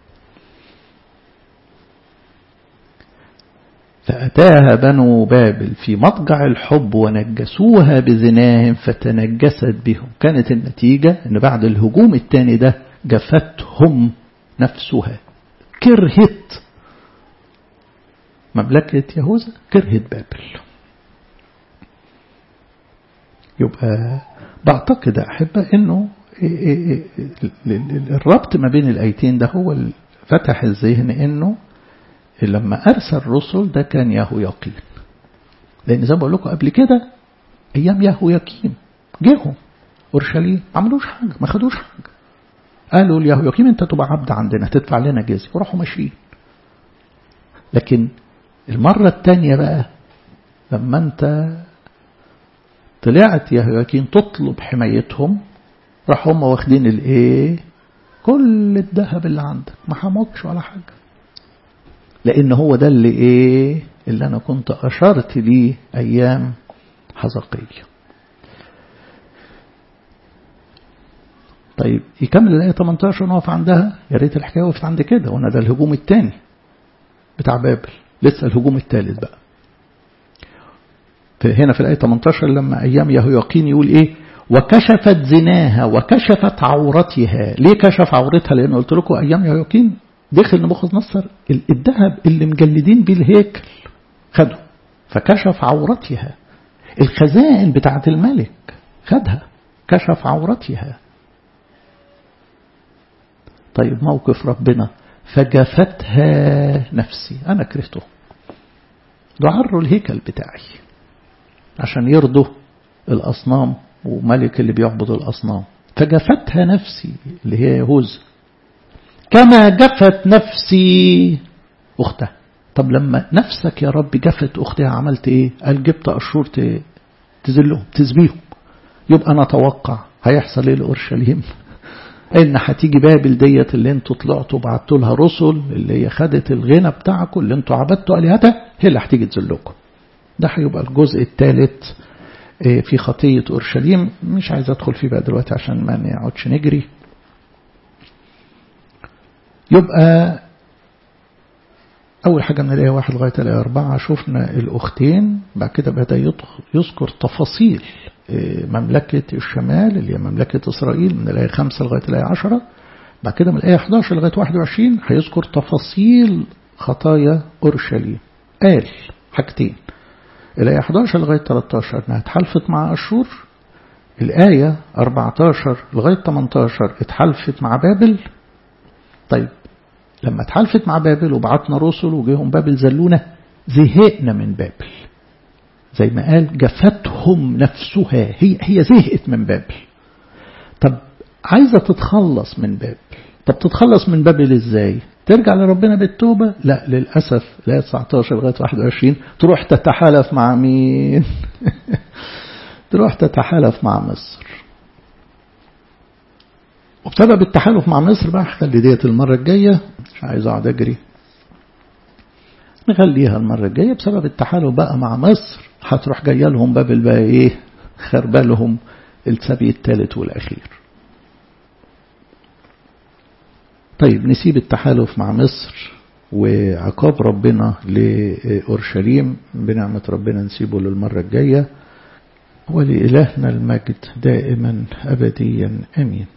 فأتاها بنو بابل في مضجع الحب ونجسوها بزناهم فتنجست بهم كانت النتيجة أن بعد الهجوم الثاني ده جفتهم نفسها كرهت مملكة يهوذا كرهت بابل يبقى بعتقد أحبة أنه الربط ما بين الآيتين ده هو فتح الذهن أنه لما أرسل رسل ده كان ياهو يقين لأن زي ما بقول لكم قبل كده أيام ياهو يقين جيهم أورشليم ما عملوش حاجة ما خدوش حاجة قالوا لياهو يقين أنت تبقى عبد عندنا تدفع لنا جزية وراحوا ماشيين لكن المرة الثانية بقى لما أنت طلعت يا يقين تطلب حمايتهم راح هم واخدين الايه كل الذهب اللي عندك ما حموكش ولا حاجة لان هو ده اللي ايه اللي انا كنت اشرت ليه ايام حزقية طيب يكمل الآية 18 ونقف عندها يا ريت الحكاية وقفت عند كده وانا ده الهجوم الثاني بتاع بابل لسه الهجوم الثالث بقى هنا في الآية 18 لما أيام يهوياقين يقول إيه وكشفت زناها وكشفت عورتها ليه كشف عورتها لأن قلت لكم أيام يهوياقين دخل نبوخذ نصر الذهب اللي مجلدين بيه الهيكل خده فكشف عورتها الخزائن بتاعة الملك خدها كشف عورتها طيب موقف ربنا فجفتها نفسي أنا كرهته دعروا الهيكل بتاعي عشان يرضوا الأصنام وملك اللي بيعبد الأصنام فجفتها نفسي اللي هي يهوذا كما جفت نفسي أختها طب لما نفسك يا رب جفت أختها عملت إيه قال جبت أشهر تذلهم تزبيهم يبقى نتوقع هيحصل إيه لأورشليم ان هتيجي بابل ديت اللي انتوا طلعتوا بعتوا لها رسل اللي هي خدت الغنى بتاعكم اللي انتوا عبدتوا الهتها هي اللي هتيجي تذلكم ده هيبقى الجزء الثالث في خطية أورشليم مش عايز أدخل فيه بقى دلوقتي عشان ما نقعدش نجري يبقى أول حاجة من الآية واحد لغاية الآية أربعة شفنا الأختين بعد كده بدأ يذكر تفاصيل مملكة الشمال اللي هي مملكة إسرائيل من الآية خمسة لغاية الآية عشرة بعد كده من الآية 11 لغاية 21 هيذكر تفاصيل خطايا أورشليم قال حاجتين الآية 11 لغاية 13 انها اتحالفت مع أشور الآية 14 لغاية 18 اتحالفت مع بابل طيب لما اتحالفت مع بابل وبعتنا رسل وجيهم بابل زلونا زهقنا من بابل زي ما قال جفتهم نفسها هي هي زهقت من بابل طب عايزة تتخلص من بابل طب تتخلص من بابل ازاي ترجع لربنا بالتوبة لا للأسف لا 19 لغاية 21 تروح تتحالف مع مين تروح تتحالف مع مصر وبسبب التحالف مع مصر بقى خلي ديت المرة الجاية مش عايز اقعد اجري نخليها المرة الجاية بسبب التحالف بقى مع مصر هتروح جاية لهم بابل بقى ايه خربالهم السبي الثالث والأخير طيب نسيب التحالف مع مصر وعقاب ربنا لأورشليم بنعمة ربنا نسيبه للمرة الجاية ولإلهنا المجد دائما أبديا أمين